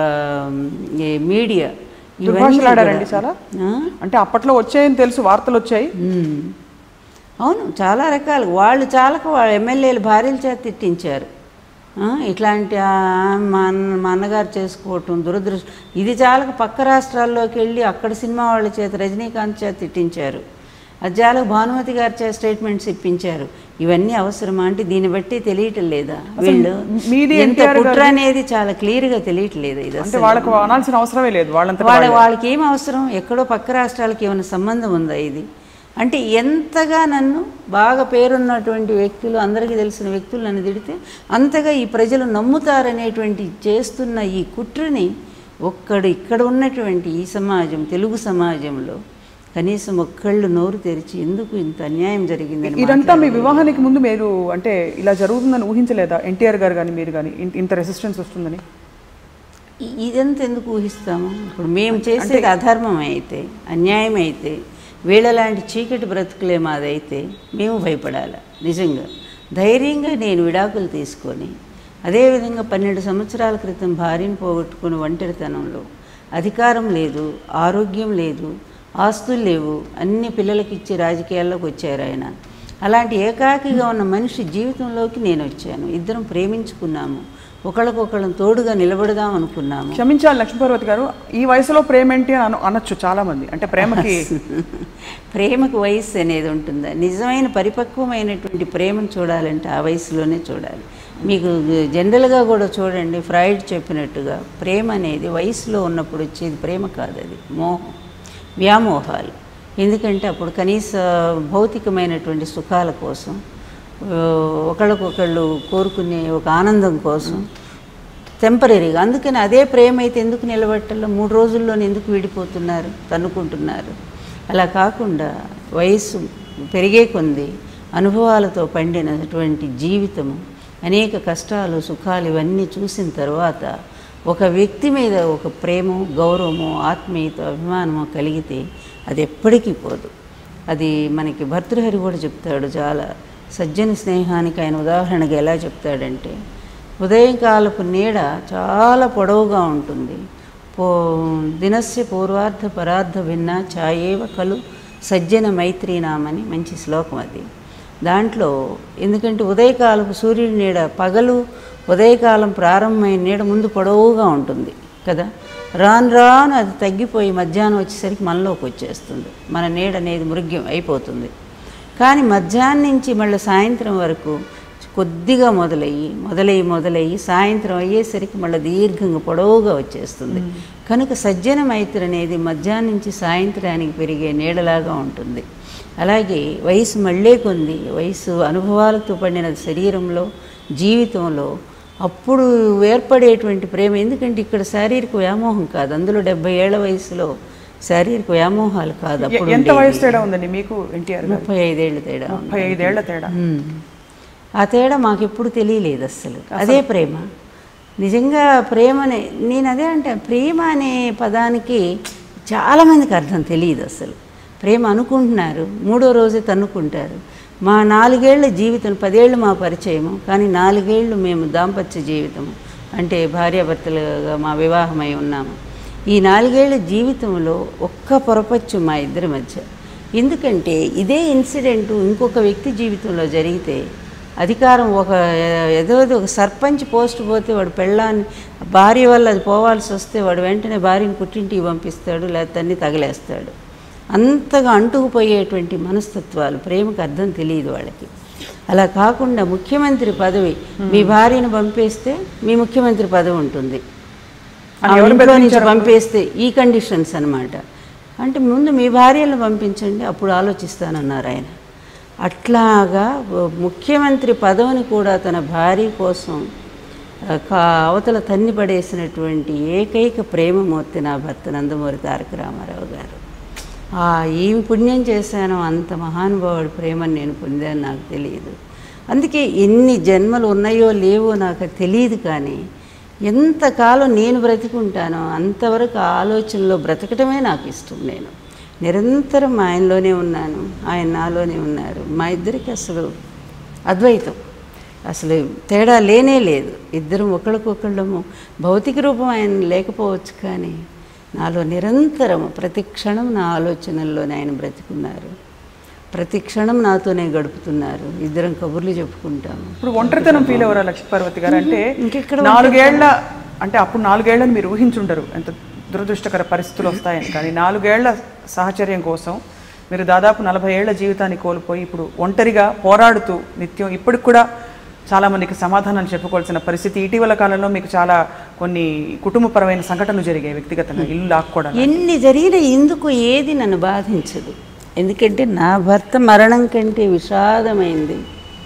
ఈ మీడియా ఇవన్నీ దుర్భాషలాడారండి కూడా- చాలా ఆ? అంటే అప్పట్లో వచ్చాయని తెలుసు వార్తలు వచ్చాయి మ్మ్. అవును చాలా రకాలు వాళ్ళు చాలకు వాళ్ళ ఎమ్మెల్యేలు భార్యల చేత తిట్టించారు ఆ, ఇట్లాంటి ఆ, మా అన్న మా అన్నగారు చేసుకోవటం దురదృష్టం ఇది చాలకు పక్క రాష్ట్రాల్లోకి వెళ్ళి అక్కడ సినిమా వాళ్ళ చేత రజనీకాంత్ చేత తిట్టించారు అది చాలకు భానుమతి గారి చేత స్టేట్మెంట్స్ ఇప్పించారు ఇవన్నీ అవసరమా అంటే దీన్ని బట్టి తెలియటం లేదా వీళ్ళు మీది ఎంత NTR కుట్ర అనేది చాలా క్లియర్గా తెలియట్లేదు ఇది అంటే అసలు. వాళ్ళకు అనాల్సిన అవసరమే లేదు వాళ్ళంతా వాళ్ళ వాళ్ళకి ఏం అవసరం ఎక్కడో పక్క రాష్ట్రాలకి ఏమైనా సంబంధం ఉందా ఇది అంటే ఎంతగా నన్ను బాగా పేరున్నటువంటి వ్యక్తులు అందరికీ తెలిసిన వ్యక్తులు నన్ను తిడితే అంతగా ఈ ప్రజలు నమ్ముతారనేటువంటి చేస్తున్న ఈ కుట్రని ఒక్కడు ఇక్కడ ఉన్నటువంటి ఈ సమాజం తెలుగు సమాజంలో కనీసం ఒక్కళ్ళు నోరు తెరిచి ఎందుకు ఇంత అన్యాయం జరిగిందని ఇదంతా మీ వివాహానికి ముందు మీరు అంటే ఇలా జరుగుతుందని ఊహించలేదా ఎన్టీఆర్ గారు కానీ మీరు కానీ ఇంత- ఇంత రెసిస్టెన్స్ వస్తుందని ఇ- ఇదంతా ఎందుకు ఊహిస్తాము ఇప్పుడు మేము చేసేది అధర్మం అయితే అన్యాయం అయితే వీళ్ళలాంటి చీకటి బ్రతుకులే మాదైతే మేము భయపడాలి నిజంగా ధైర్యంగా నేను విడాకులు తీసుకొని అదేవిధంగా పన్నెండు సంవత్సరాల క్రితం భార్యను పోగొట్టుకుని ఒంటరితనంలో అధికారం లేదు ఆరోగ్యం లేదు ఆస్తులు లేవు అన్ని పిల్లలకి ఇచ్చి రాజకీయాల్లోకి వచ్చారు ఆయన అలాంటి ఏకాకిగా ఉన్న మనిషి జీవితంలోకి నేను వచ్చాను ఇద్దరం ప్రేమించుకున్నాము ఒకళ్ళకొకళ్ళం తోడుగా నిలబడదాం అనుకున్నాము క్షమించాలి లక్ష్మీపార్వతి గారు ఈ వయసులో ప్రేమ ఏంటి అని అన- అనొచ్చు చాలా మంది అంటే ప్రేమకి ప్రేమకు వయస్సు అనేది ఉంటుందా నిజమైన పరిపక్వమైనటువంటి ప్రేమను చూడాలంటే ఆ వయసులోనే చూడాలి మీకు జనరల్గా కూడా చూడండి ఫ్రాయిడ్ చెప్పినట్టుగా ప్రేమ అనేది వయసులో ఉన్నప్పుడు వచ్చేది ప్రేమ కాదు అది మోహం వ్యామోహాలు ఎందుకంటే అప్పుడు కనీస భౌతికమైనటువంటి సుఖాల కోసం ఆ, ఒకళ్ళకొకళ్ళు కోరుకునే ఒక ఆనందం కోసం టెంపరీగా అందుకని అదే ప్రేమ అయితే ఎందుకు నిలబట్టాలో మూడు రోజుల్లోనే ఎందుకు విడిపోతున్నారు తన్నుకుంటున్నారు అలా కాకుండా వయస్సు పెరిగే కొంది అనుభవాలతో పండినటువంటి జీవితము అనేక కష్టాలు సుఖాలు ఇవన్నీ చూసిన తర్వాత ఒక వ్యక్తి మీద ఒక ప్రేమ గౌరవము ఆత్మీయత అభిమానము కలిగితే అది ఎప్పటికీ పోదు అది మనకి భర్తృహరి కూడా చెప్తాడు చాలా సజ్జన స్నేహానికి ఆయన ఉదాహరణగా ఎలా చెప్తాడంటే ఉదయకాలపు నీడ చాలా పొడవుగా ఉంటుంది పో దినస్య పూర్వార్ధ పరార్ధ భిన్న ఛాయేవ కలు సజ్జన మైత్రీనామని మంచి శ్లోకం అది దాంట్లో ఎందుకంటే ఉదయకాలపు సూర్యుడి నీడ పగలు ఉదయకాలం ప్రారంభమైన నీడ ముందు పొడవుగా ఉంటుంది కదా రాను రాను అది తగ్గిపోయి మధ్యాహ్నం వచ్చేసరికి మనలోకి వచ్చేస్తుంది మన నీడ అనేది మృగ్యం అయిపోతుంది కానీ మధ్యాహ్నం నుంచి మళ్ళీ సాయంత్రం వరకు కొద్దిగా మొదలయ్యి మొదలయ్యి మొదలయ్యి సాయంత్రం అయ్యేసరికి మళ్ళీ దీర్ఘంగా పొడవుగా వచ్చేస్తుంది కనుక సజ్జన మైత్రి అనేది మధ్యాహ్నం నుంచి సాయంత్రానికి పెరిగే నీడలాగా ఉంటుంది అలాగే వయసు మళ్ళీ కొంది వయసు అనుభవాలతో పడిన శరీరంలో జీవితంలో అప్పుడు ఏర్పడేటువంటి ప్రేమ ఎందుకంటే ఇక్కడ శారీరక వ్యామోహం కాదు అందులో డెబ్బై ఏళ్ల వయసులో శారీరక వ్యామోహాలు కాదు ఎ- అప్పుడు ఎంత ఉండేవి. వయసు తేడా ఉందండి మీకు ఎన్టీఆర్ గారు ముప్పై ఐదేళ్ళు తేడా ఉంది. ముప్పై ఐదేళ్ల తేడా ఉమ్. ఆ తేడా మాకు ఎప్పుడు తెలియలేదు అస్సలు అదే ప్రేమ నిజంగా ప్రేమనే నేను అదే అంటే ప్రేమ అనే పదానికి చాలామందికి అర్థం తెలియదు అసలు ప్రేమ అనుకుంటున్నారు మూడో రోజే తన్నుకుంటారు మా నాలుగేళ్ల జీవితం పదేళ్ళు మా పరిచయము కానీ నాలుగేళ్ళు మేము దాంపత్య జీవితము అంటే భార్యాభర్తలుగా మా వివాహమై ఉన్నాము ఈ నాలుగేళ్ల జీవితంలో ఒక్క పొరపచ్చు మా ఇద్దరి మధ్య ఎందుకంటే ఇదే ఇన్సిడెంట్ ఇంకొక వ్యక్తి జీవితంలో జరిగితే అధికారం ఒక ఏదో ఏదో ఒక సర్పంచ్ పోస్ట్ పోతే వాడు పెళ్ళాన్ని భార్య వల్ల అది పోవాల్సి వస్తే వాడు వెంటనే భార్యని పుట్టింటికి పంపిస్తాడు లేకపోతే అన్ని తగిలేస్తాడు అంతగా అంటుకుపోయేటువంటి మనస్తత్వాలు ప్రేమకు అర్థం తెలియదు వాళ్ళకి అలా కాకుండా ముఖ్యమంత్రి పదవి మీ భార్యను పంపేస్తే మీ ముఖ్యమంత్రి పదవి ఉంటుంది అని ఆవిడ ఎవరు ఇంట్లో నుంచి బెదిరించారు అప్పుడు? పంపేస్తే ఈ కండిషన్స్ అన్నమాట అంటే ముందు మీ భార్యను పంపించండి అప్పుడు ఆలోచిస్తానన్నారు ఆయన అట్లాగా ముఖ్యమంత్రి పదవిని కూడా తన భార్య కోసం ఆ, కా- అవతల తన్ని పడేసినటువంటి ఏకైక ప్రేమమూర్తి నా భర్త నందమూరి తారక రామారావు గారు ఆ ఏమి పుణ్యం చేశానో అంత మహానుభావుడి ప్రేమని నేను పొందాను నాకు తెలియదు అందుకే ఎన్ని జన్మలు ఉన్నాయో లేవో నాకు తెలియదు కానీ ఎంతకాలం నేను బ్రతికుంటానో అంతవరకు ఆ ఆలోచనలో బ్రతకటమే నాకు ఇష్టం నేను నిరంతరం ఆయనలోనే ఉన్నాను ఆయన నాలోనే ఉన్నారు మా ఇద్దరికి అసలు అద్వైతం అసలు తేడా లేనే లేదు ఇద్దరం ఒకళ్ళకొకళ్ళము భౌతిక రూపం ఆయన లేకపోవచ్చు కానీ నాలో నిరంతరం ప్రతి క్షణం నా ఆలోచనల్లోనే ఆయన బ్రతికున్నారు ప్రతి క్షణం నాతోనే గడుపుతున్నారు ఇద్దరం కబుర్లు చెప్పుకుంటాము ఇప్పుడు ఒంటరితనం ఫీల్ అవ్వరా లక్ష్మీపార్వతి గారు అంటే ఇంకెక్కడ నాలుగేళ్ల అంటే అప్పుడు నాలుగేళ్లను మీరు ఊహించుండరు ఎంత దురదృష్టకర పరిస్థితులు వస్తాయని కానీ నాలుగేళ్ల సహచర్యం కోసం మీరు దాదాపు నలభై ఏళ్ల జీవితాన్ని కోల్పోయి ఇప్పుడు ఒంటరిగా పోరాడుతూ నిత్యం ఇప్పటికి కూడా చాలా మందికి సమాధానాలు చెప్పుకోవాల్సిన పరిస్థితి ఇటీవల కాలంలో మీకు చాలా కొన్ని కుటుంబపరమైన సంఘటనలు జరిగాయి వ్యక్తిగతంగా ఇల్లు లాక్కోవడం ఎన్ని జరిగినా ఎందుకు ఏది నన్ను బాధించదు ఎందుకంటే నా భర్త మరణం కంటే విషాదమైంది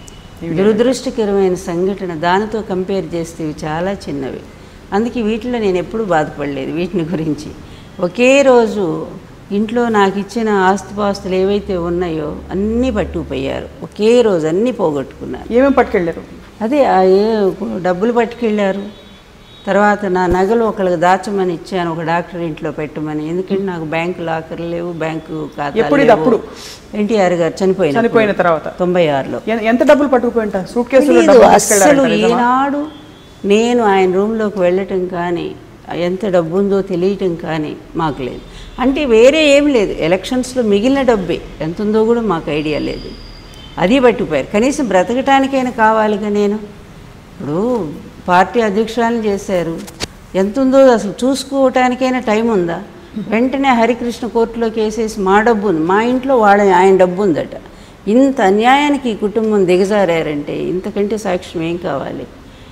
దురదృష్టకరమైన సంఘటన దానితో కంపేర్ చేస్తే ఇవి చాలా చిన్నవి అందుకే వీటిలో నేను ఎప్పుడూ బాధపడలేదు వీటిని గురించి ఒకే రోజు ఇంట్లో నాకు ఇచ్చిన ఆస్తుపాస్తులు ఏవైతే ఉన్నాయో అన్నీ పట్టుకుపోయారు ఒకే రోజు అన్నీ పోగొట్టుకున్నారు ఏమేమి పట్టుకెళ్ళారు అదే ఆ ఏ డబ్బులు పట్టుకెళ్ళారు తర్వాత నా నగలు ఒకళ్ళకి దాచమని ఇచ్చాను ఒక డాక్టర్ ఇంట్లో పెట్టమని ఎందుకంటే నాకు బ్యాంకు లాకర్లు లేవు బ్యాంకు ఎప్పుడు ఇది అప్పుడు? ఖాతా ఎన్టీఆర్ గారు చనిపోయిన చనిపోయిన తర్వాత తొంభై ఆరులో ఎ- ఎంత డబ్బులు పట్టుకుపోయి ఉంటారు సూట్ కేసులో తెలీదు, డబ్బులు అస్సలు తీసుకెళ్ళారంటారు నిజమా? ఈనాడు నేను ఆయన రూమ్లోకి వెళ్ళటం కానీ ఎంత డబ్బు ఉందో తెలియటం కానీ మాకు లేదు అంటే వేరే ఏం లేదు ఎలక్షన్స్లో మిగిలిన డబ్బే ఎంత ఉందో కూడా మాకు ఐడియా లేదు అది పట్టుకుపోయారు కనీసం బ్రతకటానికైనా కావాలిగా నేను ఇప్పుడు పార్టీ అధ్యక్షురాలను చేశారు ఎంత ఉందో అసలు చూసుకోవటానికైనా టైం ఉందా వెంటనే హరికృష్ణ కోర్టులో కేసేసి మా డబ్బు ఉంది మా ఇంట్లో వాళ్ళ ఆయన డబ్బు ఉందట ఇంత అన్యాయానికి ఈ కుటుంబం దిగజారారంటే ఇంతకంటే సాక్ష్యం ఏం కావాలి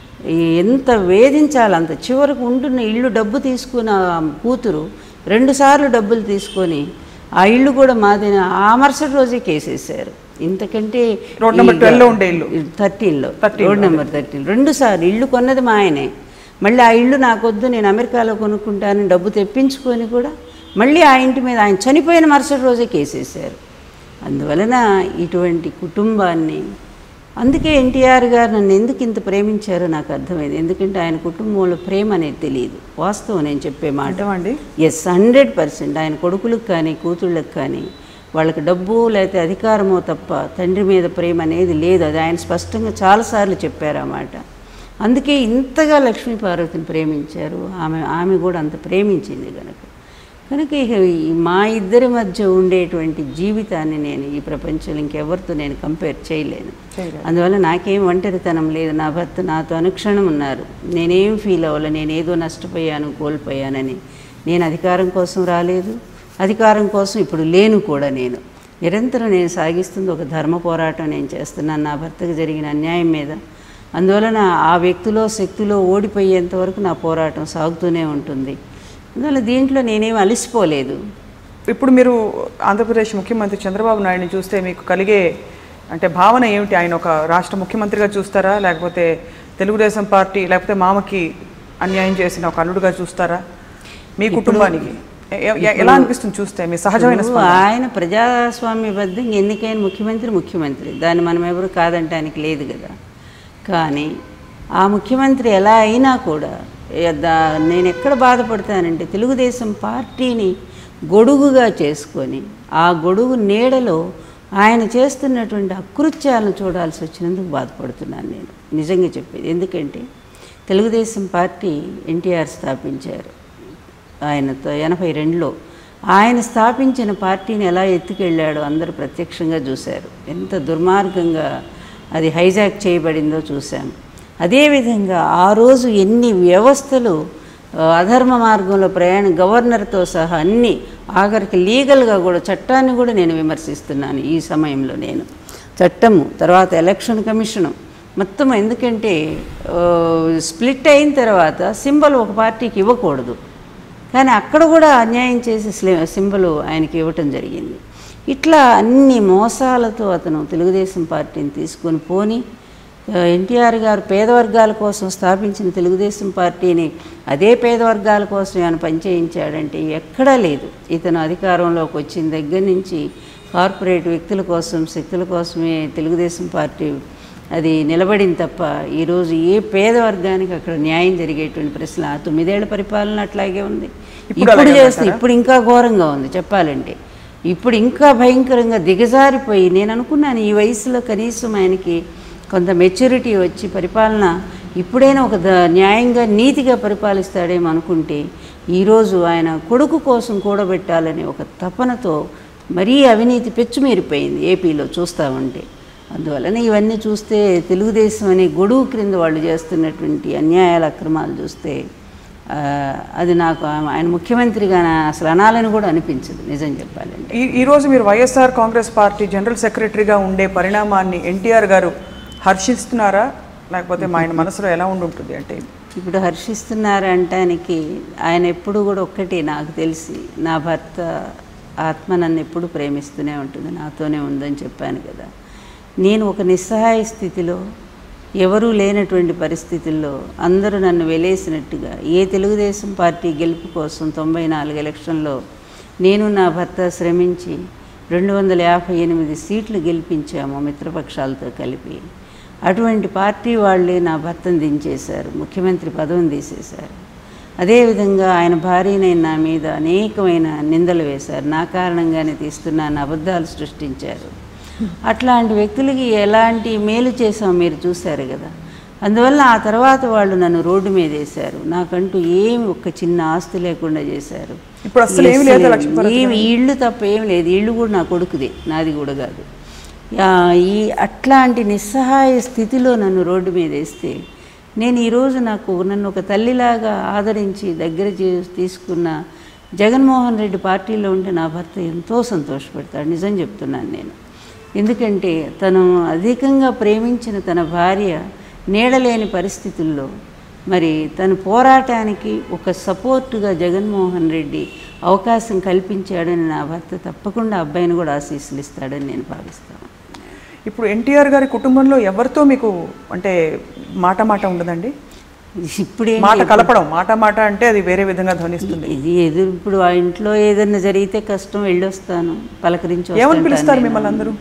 ఈ ఎంత వేధించాలి అంత చివరకు ఉంటున్న ఇల్లు డబ్బు తీసుకున్న ఆ కూతురు రెండుసార్లు డబ్బులు తీసుకొని ఆ ఇల్లు కూడా మాదేనా ఆ మరుసటి రోజే కేసేశారు ఇంతకంటే రోడ్ నెంబర్ 12 లో ఉండే ఇల్లు. థర్టీన్లో 13 రోడ్ నెంబర్ థర్టీన్ రెండు సార్లు ఇల్లు కొన్నది మా ఆయనే మళ్ళీ ఆ ఇల్లు నాకొద్దు నేను అమెరికాలో కొనుక్కుంటానని డబ్బు తెప్పించుకొని కూడా మళ్ళీ ఆ ఇంటి మీద ఆయన చనిపోయిన మరుసటి రోజే కేసేశారు అందువలన ఇటువంటి కుటుంబాన్ని అందుకే ఎన్టీఆర్ గారు నన్ను ఎందుకు ఇంత ప్రేమించారో నాకు అర్థమైంది ఎందుకంటే ఆయన కుటుంబంలో ప్రేమ అనేది తెలియదు వాస్తవం నేను చెప్పే మాట నిజమండి ఎస్ హండ్రెడ్ పర్సెంట్ ఆయన కొడుకులకు కానీ కూతుళ్ళకి కానీ వాళ్ళకి డబ్బు లేకపోతే అధికారమో తప్ప తండ్రి మీద ప్రేమ అనేది లేదు అది ఆయన స్పష్టంగా చాలాసార్లు చెప్పారు ఆ మాట అందుకే ఇంతగా లక్ష్మీ పార్వతిని ప్రేమించారు ఆమె ఆమె కూడా అంత ప్రేమించింది కనుక కనుక ఇక ఈ మా ఇద్దరి మధ్య ఉండేటువంటి జీవితాన్ని నేను ఈ ప్రపంచంలో ఇంకెవరితో నేను కంపేర్ చేయలేను చేయలేదు. అందువల్ల నాకేం ఒంటరితనం లేదు నా భర్త నాతో అనుక్షణం ఉన్నారు నేనేం ఫీల్ అవ్వాలి నేనేదో నష్టపోయాను కోల్పోయానని నేను అధికారం కోసం రాలేదు అధికారం కోసం ఇప్పుడు లేను కూడా నేను నిరంతరం నేను సాగిస్తుంది ఒక ధర్మ పోరాటం నేను చేస్తున్నాను నా భర్తకు జరిగిన అన్యాయం మీద అందువలన ఆ వ్యక్తిలో శక్తిలో ఓడిపోయేంత వరకు నా పోరాటం సాగుతూనే ఉంటుంది అందువల్ల దీంట్లో నేనేం అలసిపోలేదు ఇప్పుడు మీరు ఆంధ్రప్రదేశ్ ముఖ్యమంత్రి చంద్రబాబు నాయుడిని చూస్తే మీకు కలిగే అంటే భావన ఏమిటి ఆయన ఒక రాష్ట్ర ముఖ్యమంత్రిగా చూస్తారా లేకపోతే తెలుగుదేశం పార్టీ లేకపోతే మామకి అన్యాయం చేసిన ఒక అల్లుడుగా చూస్తారా మీ కుటుంబానికి ఎ- ఎ- ఎలా అనిపిస్తుంది చూస్తే మీ సహజమైన ఇప్పుడు ఆయన ప్రజాస్వామ్యబద్ధంగా ఎన్నికైన ముఖ్యమంత్రి ముఖ్యమంత్రి దాన్ని మనం ఎవరు కాదంటానికి లేదు కదా కానీ ఆ ముఖ్యమంత్రి ఎలా అయినా కూడా ఏ- దా- నేను ఎక్కడ బాధపడతానంటే తెలుగుదేశం పార్టీని గొడుగుగా చేసుకొని ఆ గొడుగు నీడలో ఆయన చేస్తున్నటువంటి అకృత్యాలను చూడాల్సి వచ్చినందుకు బాధపడుతున్నాను నేను నిజంగా చెప్పేది ఎందుకంటే తెలుగుదేశం పార్టీ ఎన్టీఆర్ స్థాపించారు ఆయనతో ఎనభై రెండులో ఆయన స్థాపించిన పార్టీని ఎలా ఎత్తుకెళ్ళాడో అందరూ ప్రత్యక్షంగా చూశారు ఎంత దుర్మార్గంగా అది హైజాక్ చేయబడిందో చూశాం అదేవిధంగా ఆ రోజు ఎన్ని వ్యవస్థలు ఆ, అధర్మ మార్గంలో ప్రయాణం గవర్నర్తో సహా అన్ని ఆఖరికి లీగల్గా కూడా చట్టాన్ని కూడా నేను విమర్శిస్తున్నాను ఈ సమయంలో నేను చట్టము తర్వాత ఎలక్షన్ కమిషను మొత్తం ఎందుకంటే ఆ, స్ప్లిట్ అయిన తర్వాత సింబల్ ఒక పార్టీకి ఇవ్వకూడదు కానీ అక్కడ కూడా అన్యాయం చేసి స్లి- సింబల్ ఆయనకి ఇవ్వటం జరిగింది ఇట్లా అన్ని మోసాలతో అతను తెలుగుదేశం పార్టీని తీసుకొని పోని ఎన్టీఆర్ గారు పేద వర్గాల కోసం స్థాపించిన తెలుగుదేశం పార్టీని అదే పేద వర్గాల కోసం ఆయన పనిచేయించాడంటే ఎక్కడా లేదు ఇతను అధికారంలోకి వచ్చిన దగ్గర నుంచి కార్పొరేట్ వ్యక్తుల కోసం శక్తుల కోసమే తెలుగుదేశం పార్టీ అది నిలబడింది తప్ప ఈరోజు ఏ పేద వర్గానికి అక్కడ న్యాయం జరిగేటువంటి ప్రశ్న ఆ తొమ్మిదేళ్ల పరిపాలన అట్లాగే ఉంది ఇప్పుడు ఇప్పుడు అలాగే చేస్తే ఇప్పుడు ఇంకా ఘోరంగా ఉంది చెప్పాలంటే ఇప్పుడు ఇంకా భయంకరంగా దిగజారిపోయి నేను అనుకున్నాను ఈ వయసులో కనీసం ఆయనకి కొంత మెచ్యూరిటీ వచ్చి పరిపాలన ఇప్పుడైనా ఒక ద- న్యాయంగా నీతిగా పరిపాలిస్తాడేమో అనుకుంటే ఈరోజు ఆయన కొడుకు కోసం కూడబెట్టాలనే ఒక తపనతో మరీ అవినీతి పెచ్చుమీరిపోయింది ఏపీలో చూస్తూ ఉంటే అందువలన ఇవన్నీ చూస్తే తెలుగుదేశం అనే గొడుగు క్రింద వాళ్ళు చేస్తున్నటువంటి అన్యాయాల అక్రమాలు చూస్తే ఆ, అది నాకు ఆ- ఆయన ముఖ్యమంత్రిగా నా- అసలు అనాలని కూడా అనిపించదు నిజం చెప్పాలంటే ఈ ఈరోజు మీరు వైఎస్ఆర్ కాంగ్రెస్ పార్టీ జనరల్ సెక్రటరీగా ఉండే పరిణామాన్ని ఎన్టీఆర్ గారు హర్షిస్తున్నారా లేకపోతే మా ఆయన మనసులో ఎలా ఉండి ఉంటుంది అంటే ఇప్పుడు హర్షిస్తున్నారు అంటానికి ఆయన ఎప్పుడు కూడా ఒక్కటి నాకు తెలిసి నా భర్త ఆత్మ నన్ను ఎప్పుడు ప్రేమిస్తూనే ఉంటుంది నాతోనే ఉందని చెప్పాను కదా నేను ఒక నిస్సహాయ స్థితిలో ఎవరూ లేనటువంటి పరిస్థితుల్లో అందరూ నన్ను వెలేసినట్టుగా ఏ తెలుగుదేశం పార్టీ గెలుపు కోసం తొంభై నాలుగు ఎలక్షన్లో నేను నా భర్త శ్రమించి రెండు వందల యాభై ఎనిమిది సీట్లు గెలిపించాము మిత్రపక్షాలతో కలిపి అటువంటి పార్టీ వాళ్ళే నా భర్తను దించేశారు ముఖ్యమంత్రి పదవిని తీసేశారు అదేవిధంగా ఆయన భార్యనైన నా మీద అనేకమైన నిందలు వేశారు నా కారణంగానే తీస్తున్నాను అబద్ధాలు సృష్టించారు అట్లాంటి వ్యక్తులకి ఎలాంటి మేలు చేసాం మీరు చూశారు కదా అందువల్ల ఆ తర్వాత వాళ్ళు నన్ను రోడ్డు మీద వేశారు నాకంటూ ఏమి ఒక్క చిన్న ఆస్తి లేకుండా చేశారు ఇప్పుడు అస్సలు ఏమీ లేదా అస్సలు లక్ష్మీపార్వతి ఏమి ఈ ఇల్లు తప్ప ఏం లేదు ఇల్లు కూడా నా కొడుకుదే నాది కూడా కాదు ఆ, ఈ అట్లాంటి నిస్సహాయ స్థితిలో నన్ను రోడ్డు మీద వేస్తే నేను ఈరోజు నాకు నన్ను ఒక తల్లిలాగా ఆదరించి దగ్గర చే- తీసుకున్న జగన్మోహన్ రెడ్డి పార్టీలో ఉంటే నా భర్త ఎంతో సంతోషపడతాడు నిజం చెప్తున్నాను నేను ఎందుకంటే తను అధికంగా ప్రేమించిన తన భార్య నీడలేని పరిస్థితుల్లో మరి తన పోరాటానికి ఒక సపోర్టుగా జగన్మోహన్ రెడ్డి అవకాశం కల్పించాడని నా భర్త తప్పకుండా అబ్బాయిని కూడా ఆశీస్సులు ఇస్తాడని నేను భావిస్తాను ఇప్పుడు ఎన్టీఆర్ గారి కుటుంబంలో ఎవరితో మీకు అంటే మాట మాట ఉండదండి ఇప్పుడే మాట కలపడం మాట మాట అంటే అది వేరే విధంగా ధ్వనిస్తుంది ఇది ఎదురు ఇప్పుడు ఆ ఇంట్లో ఏదైనా జరిగితే కష్టం వెళ్ళొస్తాను పలకరించి ఏమని వస్తుంటాను పిలుస్తారు నేను. మిమ్మల్ని అందరూ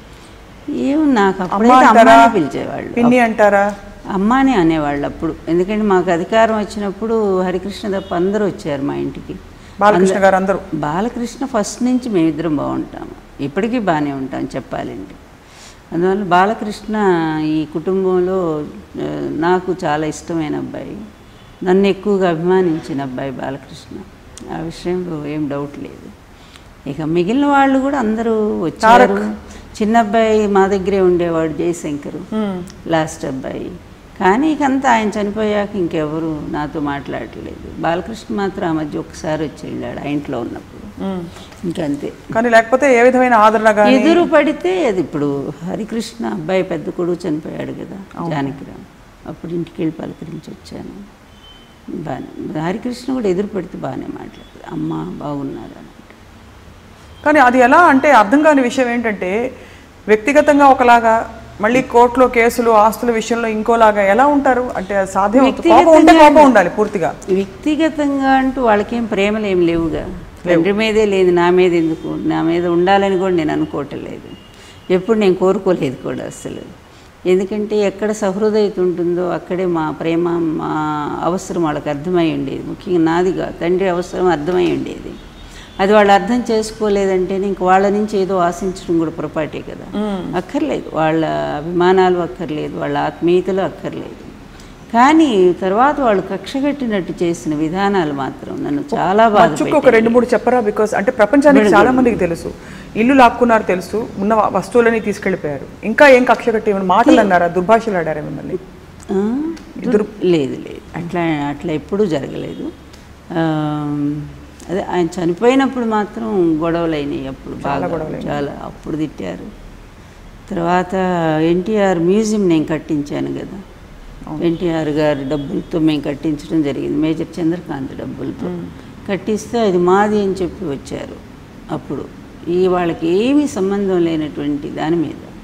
ఏమో నాకు అమ్మ అప్పుడైతే అంటారా అమ్మానే పిలిచేవాళ్ళు పిన్ని అంటారా అమ్మానే అనేవాళ్ళు అప్పుడు ఎందుకంటే మాకు అధికారం వచ్చినప్పుడు హరికృష్ణ తప్ప అందరూ వచ్చారు మా ఇంటికి బాలకృష్ణ గారు అందరూ బాలకృష్ణ ఫస్ట్ నుంచి మేమిద్దరం బాగుంటాము ఇప్పటికీ బాగానే ఉంటాం చెప్పాలంటే అందువల్ల బాలకృష్ణ ఈ కుటుంబంలో ఆ, నాకు చాలా ఇష్టమైన అబ్బాయి నన్ను ఎక్కువగా అభిమానించిన అబ్బాయి బాలకృష్ణ ఆ విషయంలో ఏం డౌట్ లేదు ఇక మిగిలిన వాళ్ళు కూడా అందరూ వచ్చారు చిన్న అబ్బాయి మా దగ్గరే ఉండేవాడు జయశంకర్ మ్మ్. లాస్ట్ అబ్బాయి కానీ ఇక అంతా ఆయన చనిపోయాక ఇంకెవరు నాతో మాట్లాడలేదు బాలకృష్ణ మాత్రం ఆ మధ్య ఒకసారి వచ్చి వెళ్ళాడు ఆ ఇంట్లో ఉన్నప్పుడు మ్మ్. ఇంకంతే కానీ లేకపోతే ఏ విధమైన ఆదరణ కానీ ఎదురు పడితే అది ఇప్పుడు హరికృష్ణ అబ్బాయి పెద్ద కొడుకు చనిపోయాడు కదా జానకిరామ్ అప్పుడు ఇంటికి వెళ్ళి పలకరించి వచ్చాను బాగానే హరికృష్ణ కూడా ఎదురు పడితే బాగానే మాట్లాడదు అమ్మ బాగున్నారు అని కానీ అది ఎలా అంటే అర్థం కాని విషయం ఏంటంటే వ్యక్తిగతంగా ఒకలాగా మళ్ళీ కోర్టులో కేసులు ఆస్తుల విషయంలో ఇంకోలాగా ఎలా ఉంటారు అంటే అది సాధ్యం అవుతుంది. కోపం ఉంటే కోపం ఉండాలి పూర్తిగా వ్యక్తిగతంగా అంటూ వాళ్ళకేం ప్రేమలు ఏం లేవుగా తండ్రి మీదే లేదు నా మీద ఎందుకు నా మీద ఉండాలని కూడా నేను అనుకోవటం లేదు ఎప్పుడు నేను కోరుకోలేదు కూడా అసలు ఎందుకంటే ఎక్కడ సహృదయత ఉంటుందో అక్కడే మా ప్రేమ మా అవసరం వాళ్ళకి అర్థమై ఉండేది ముఖ్యంగా నాదిగా తండ్రి అవసరం అర్థమై ఉండేది అది వాళ్ళు అర్థం చేసుకోలేదంటే ఇంక వాళ్ళ నుంచి ఏదో ఆశించడం కూడా పొరపాటే కదా అక్కర్లేదు వాళ్ళ అభిమానాలు అక్కర్లేదు వాళ్ళ ఆత్మీయతలు అక్కర్లేదు కానీ తర్వాత వాళ్ళు కక్షగట్టినట్టు చేసిన విధానాలు మాత్రం నన్ను చాలా మచ్చుకు ఒక బాధ రెండు మూడు చెప్పరా బికాస్ అంటే ప్రపంచానికి చాలా మందికి తెలుసు ఇల్లు లాక్కున్నారు తెలుసు ఉన్న వ- వస్తువులని తీసుకెళ్లిపోయారు ఇంకా ఏం కక్ష కట్టి ఏమైనా మాటలు అన్నారా దుర్భాషలు ఆడారా మిమ్మల్ని లేదు లేదు అట్లా అట్లా ఎప్పుడూ జరగలేదు ఆ, అదే ఆయన చనిపోయినప్పుడు మాత్రం గొడవలు అయినాయి అప్పుడు బాగా చాలా అప్పుడు తిట్టారు తర్వాత ఎన్టీఆర్ మ్యూజియం నేను కట్టించాను కదా ఎన్టీఆర్ గారి డబ్బులతో మేము కట్టించడం జరిగింది మేజర్ చంద్రకాంత్ డబ్బులతో కట్టిస్తే అది మాది అని చెప్పి వచ్చారు అప్పుడు ఈ వాళ్ళకి ఏమీ సంబంధం లేనటువంటి దాని మీద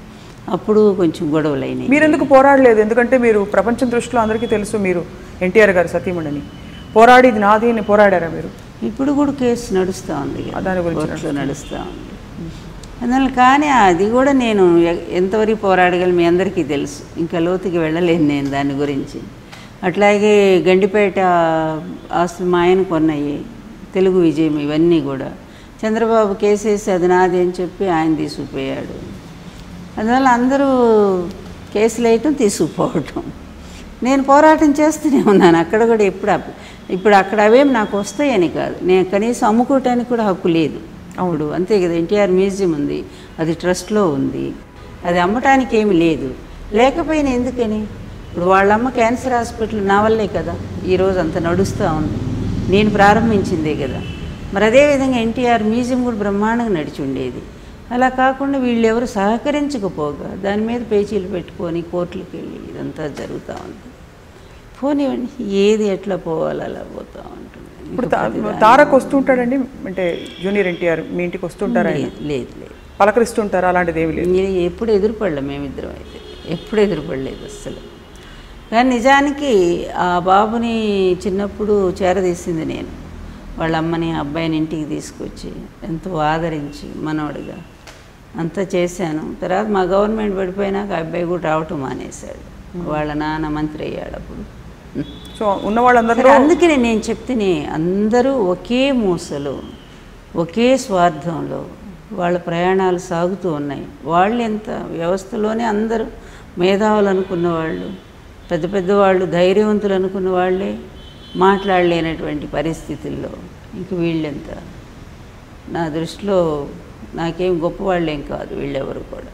అప్పుడు కొంచెం గొడవలు అయినాయి మీరెందుకు పోరాడలేదు ఎందుకంటే మీరు ప్రపంచం దృష్టిలో అందరికీ తెలుసు మీరు ఎన్టీఆర్ గారు సతీమణిని పోరాడి ఇది నాది అని పోరాడారా మీరు ఇప్పుడు కూడా కేసు నడుస్తూ ఉంది కదా. దాని గురించి కోర్టులో నడుస్తూ ఉంది అందువల్ల కానీ అది కూడా నేను ఎ- ఎంతవరకు పోరాడగలను మీ అందరికీ తెలుసు ఇంకా లోతుకి వెళ్ళలేను నేను దాని గురించి అట్లాగే గండిపేట ఆస్తులు మా ఆయన కొన్నాయి తెలుగు విజయం ఇవన్నీ కూడా చంద్రబాబు కేసేసి అది నాది అని చెప్పి ఆయన తీసుకుపోయాడు అందువల్ల అందరూ కేసులు వేయటం తీసుకుపోవటం నేను పోరాటం చేస్తూనే ఉన్నాను అక్కడ కూడా ఎప్పుడు అప్- ఇప్పుడు అక్కడ అవేం నాకు వస్తాయని కాదు నేను కనీసం అమ్ముకోవటానికి కూడా హక్కు లేదు అవుడు అంతే కదా ఎన్టీఆర్ మ్యూజియం ఉంది అది ట్రస్ట్లో ఉంది అది అమ్మటానికి ఏమి లేదు లేకపోయినా ఎందుకని ఇప్పుడు వాళ్ళమ్మ క్యాన్సర్ హాస్పిటల్ నా వల్లే కదా ఈరోజు అంత నడుస్తూ ఉంది నేను ప్రారంభించిందే కదా మరి అదేవిధంగా ఎన్టీఆర్ మ్యూజియం కూడా బ్రహ్మాండంగా నడిచి ఉండేది అలా కాకుండా వీళ్ళు ఎవరు సహకరించకపోగా దాని మీద పేచీలు పెట్టుకొని కోర్టులకు వెళ్ళి ఇదంతా జరుగుతూ ఉంది పోనివ్వండి ఏది ఎట్లా పోవాలో అలా పోతూ ఉంటుంది ఇప్పుడు తా- తారక్ వస్తుంటాడండి అంటే జూనియర్ ఎన్టీఆర్ మీ ఇంటికి వస్తుంటారా ఆయన? లేదు లేదు లేదు పలకరిస్తుంటారా అలాంటిది ఏమి లేదు మీరు ఎప్పుడు ఎదురుపడలే మేమిద్దరం అయితే ఎప్పుడు ఎదురుపడలేదు అస్సలు కానీ నిజానికి ఆ బాబుని చిన్నప్పుడు చేరదీసింది నేను వాళ్ళ అమ్మని అబ్బాయిని ఇంటికి తీసుకొచ్చి ఎంతో ఆదరించి మనవడిగా అంతా చేశాను తర్వాత మా గవర్నమెంట్ పడిపోయినాక ఆ అబ్బాయి కూడా రావటం మానేశాడు వాళ్ళ నాన్న మంత్రి అయ్యాడు అప్పుడు సో ఉన్న వాళ్ళందరిలో సరే, అందుకనే నేను చెప్తేనే అందరూ ఒకే మూసలో ఒకే స్వార్థంలో వాళ్ళ ప్రయాణాలు సాగుతూ ఉన్నాయి వాళ్ళు ఎంత వ్యవస్థలోనే అందరూ మేధావులు అనుకున్న వాళ్ళు పెద్ద పెద్ద వాళ్ళు ధైర్యవంతులు అనుకున్న వాళ్ళే మాట్లాడలేనటువంటి పరిస్థితుల్లో ఇంక వీళ్ళెంత నా దృష్టిలో నాకేం గొప్పవాళ్ళేం కాదు వీళ్ళెవరు కూడా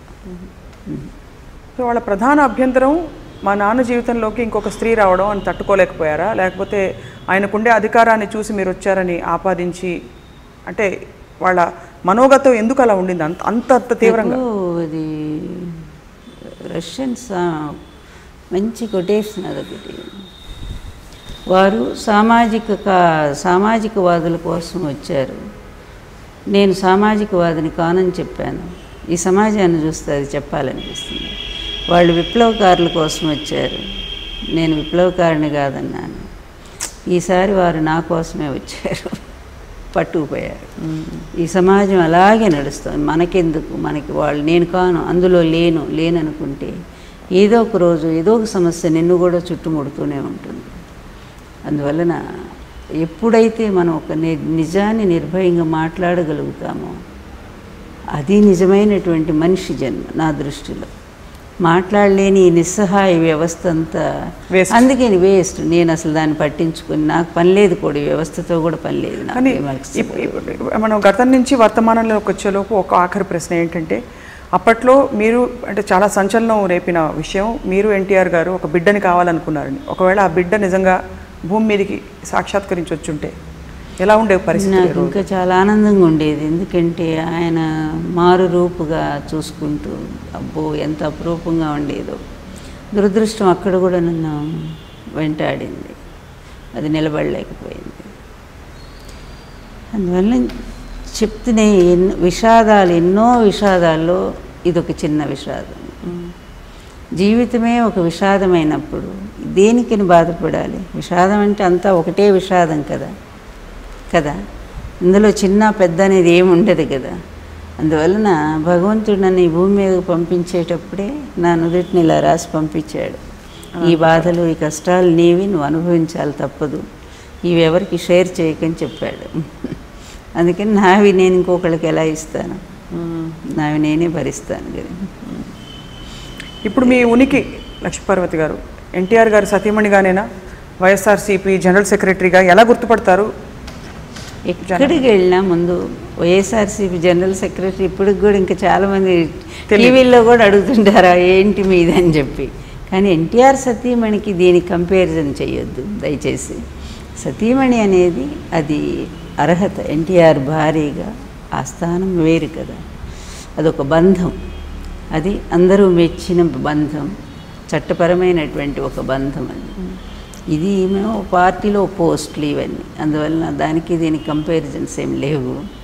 సో వాళ్ళ ప్రధాన అభ్యంతరం మా నాన్న జీవితంలోకి ఇంకొక స్త్రీ రావడం అని తట్టుకోలేకపోయారా లేకపోతే ఆయనకుండే అధికారాన్ని చూసి మీరు వచ్చారని ఆపాదించి అంటే వాళ్ళ మనోగతం ఎందుకు అలా ఉండింది అంత అంత అంత తీవ్రంగా నాకు అది రష్యన్స్ ఆ, మంచి కొటేషన్ అదొకటి వారు సామాజిక కా- సామాజికవాదుల కోసం వచ్చారు నేను సామాజికవాదిని కానని చెప్పాను ఈ సమాజాన్ని చూస్తే అది చెప్పాలనిపిస్తుంది వాళ్ళు విప్లవకారుల కోసం వచ్చారు నేను విప్లవకారిని కాదన్నాను ఈసారి వారు నా కోసమే వచ్చారు పట్టుకుపోయారు ఈ సమాజం అలాగే నడుస్తుంది మనకెందుకు మనకి వాళ్ళు నేను కాను అందులో లేను లేననుకుంటే ఏదో ఒక రోజు ఏదో ఒక సమస్య నిన్ను కూడా చుట్టుముడుతూనే ఉంటుంది అందువలన ఎప్పుడైతే మనం ఒక ని- నిజాన్ని నిర్భయంగా మాట్లాడగలుగుతామో అది నిజమైనటువంటి మనిషి జన్మ నా దృష్టిలో మాట్లాడలేని ఈ నిస్సహాయ వ్యవస్థ అంతా Waste. అందుకే వేస్ట్ నేను అసలు దాన్ని పట్టించుకుని నాకు పని లేదు కూడా ఈ వ్యవస్థతో కూడా పని లేదు నాకు కానీ ఏ మార్క్స్ ఇప్- ఇప్- మనం గతం నుంచి వర్తమానంలోకి వచ్చేలోపు ఒక ఆఖరి ప్రశ్న ఏంటంటే అప్పట్లో మీరు అంటే చాలా సంచలనం రేపిన విషయం మీరు ఎన్టీఆర్ గారు ఒక బిడ్డని కావాలనుకున్నారని ఒకవేళ ఆ బిడ్డ నిజంగా భూమి మీదకి సాక్షాత్కరించి వచ్చుంటే ఎలా ఉండే పరిస్థితి నాకు ఇంకా చాలా ఆనందంగా ఉండేది ఎందుకంటే ఆయన మారు రూపుగా చూసుకుంటూ అబ్బో ఎంత అపురూపంగా ఉండేదో దురదృష్టం అక్కడ కూడా నన్ను వెంటాడింది అది నిలబడలేకపోయింది అందువల్ల చెప్తూనే ఎన్నో విషాదాలు ఎన్నో విషాదాల్లో ఇదొక చిన్న విషాదం జీవితమే ఒక విషాదమైనప్పుడు దేనికని బాధపడాలి విషాదం అంటే అంతా ఒకటే విషాదం కదా కదా ఇందులో చిన్న పెద్ద అనేది ఏమి ఉండదు కదా అందువలన భగవంతుడు నన్ను ఈ భూమి మీదకు పంపించేటప్పుడే నా నుదుటిని ఇలా రాసి పంపించాడు ఈ బాధలు ఈ కష్టాలు నీవి నువ్వు అనుభవించాలి తప్పదు ఇవి ఎవరికి షేర్ చేయకని చెప్పాడు అందుకని నావి నేను ఇంకొకళ్ళకి ఎలా ఇస్తాను నావి నేనే భరిస్తాను కదా ఇప్పుడు మీ ఉనికి లక్ష్మీపార్వతి గారు ఎన్టీఆర్ గారు సతీమణిగానేనా వైఎస్ఆర్సీపీ జనరల్ సెక్రటరీగా ఎలా గుర్తుపడతారు ఎక్కడికి వెళ్ళినా ముందు వైఎస్ఆర్సీపీ జనరల్ సెక్రటరీ ఇప్పటికి కూడా ఇంకా చాలామంది టీవీల్లో కూడా అడుగుతుంటారా ఏంటి మీది అని చెప్పి కానీ ఎన్టీఆర్ సతీమణికి దీనికి కంపారిజన్ చేయొద్దు దయచేసి సతీమణి అనేది అది అర్హత ఎన్టీఆర్ భారీగా ఆ స్థానం వేరు కదా అదొక బంధం అది అందరూ మెచ్చిన బంధం చట్టపరమైనటువంటి ఒక బంధం అది ఇది మేము పార్టీలో పోస్టులు ఇవన్నీ అందువలన దానికి దీనికి కంపారిజన్స్ ఏం లేవు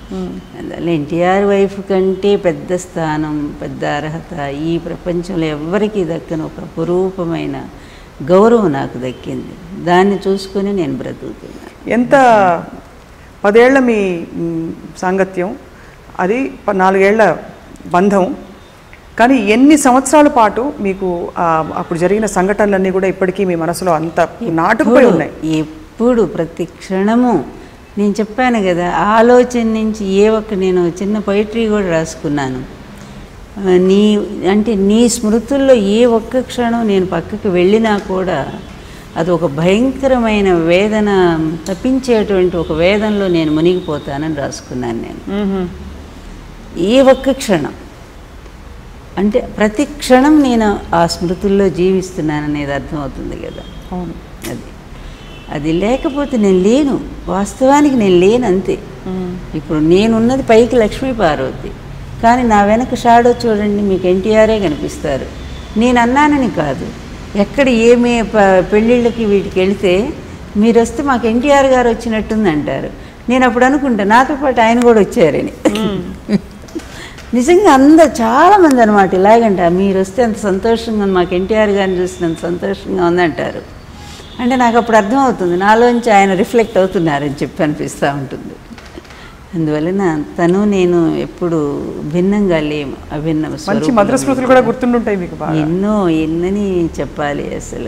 అందువల్ల ఎన్టీఆర్ వైఫ్ కంటే పెద్ద స్థానం పెద్ద అర్హత ఈ ప్రపంచంలో ఎవ్వరికీ దక్కని ఒక అపురూపమైన గౌరవం నాకు దక్కింది దాన్ని చూసుకొని నేను బ్రతుకుతున్నాను ఎంత పదేళ్ల మీ మ్, సాంగత్యం అది ప- నాలుగేళ్ల బంధం కానీ ఎన్ని సంవత్సరాల పాటు మీకు ఆ, అప్పుడు జరిగిన సంఘటనలన్నీ కూడా ఇప్పటికీ మీ మనసులో అంత నాటుకుపోయి ఉన్నాయి ఎప్పుడు ప్రతి క్షణము నేను చెప్పాను కదా ఆలోచన నుంచి ఏ ఒక్క నేను చిన్న పొయిటరీ కూడా రాసుకున్నాను ఆ, నీ అంటే నీ స్మృతుల్లో ఏ ఒక్క క్షణం నేను పక్కకి వెళ్ళినా కూడా అది ఒక భయంకరమైన వేదన తప్పించేటువంటి ఒక వేదనలో నేను మునిగిపోతానని రాసుకున్నాను నేను మ్మ్. ఏ ఒక్క క్షణం అంటే ప్రతి క్షణం నేను ఆ స్మృతుల్లో జీవిస్తున్నాననేది అర్థమవుతుంది కదా అవును అది అది లేకపోతే నేను లేను వాస్తవానికి నేను లేను అంతే ఇప్పుడు నేనున్నది పైకి లక్ష్మీ పార్వతి కానీ నా వెనక షాడో చూడండి మీకు ఎన్టీఆరే కనిపిస్తారు నేను అన్నానని కాదు ఎక్కడ ఏమి ప- పెళ్ళిళ్ళకి వీటికి వెళితే మీరు వస్తే మాకు ఎన్టీఆర్ గారు వచ్చినట్టుంది అంటారు నేను అప్పుడు అనుకుంటా నాతో పాటు ఆయన కూడా వచ్చారని నిజంగా అందరు చాలామంది అనమాట ఇలాగంట మీరు వస్తే అంత సంతోషంగా ఉంది మాకు ఎన్టీఆర్ గారిని చూసినంత సంతోషంగా ఉందంటారు అంటే నాకు అప్పుడు అర్థమవుతుంది నాలోంచి ఆయన రిఫ్లెక్ట్ అవుతున్నారని చెప్పి అనిపిస్తూ ఉంటుంది అందువలన తను నేను ఎప్పుడు భిన్నంగా లేము అభిన్న మంచి స్వరూపులం. మధుర స్మృతులు కూడా గుర్తుండుంటాయి మీకు బాగా ఎన్నో ఎన్నని చెప్పాలి అసలు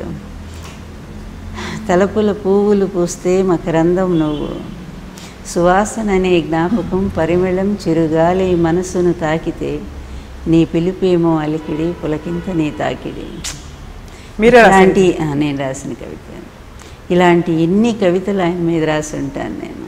తలపుల పువ్వులు పూస్తే మకరందం నువ్వు సువాసన అనే జ్ఞాపకం పరిమళం చిరుగాలి మనసును తాకితే నీ పిలుపేమో అలికిడి పులకింత నీ తాకిడి మీరే రాశారు. ఇలాంటి ఆ, నేను రాసిన కవిత ఇలాంటి ఎన్ని కవితలు ఆయన మీద రాసి ఉంటాను నేను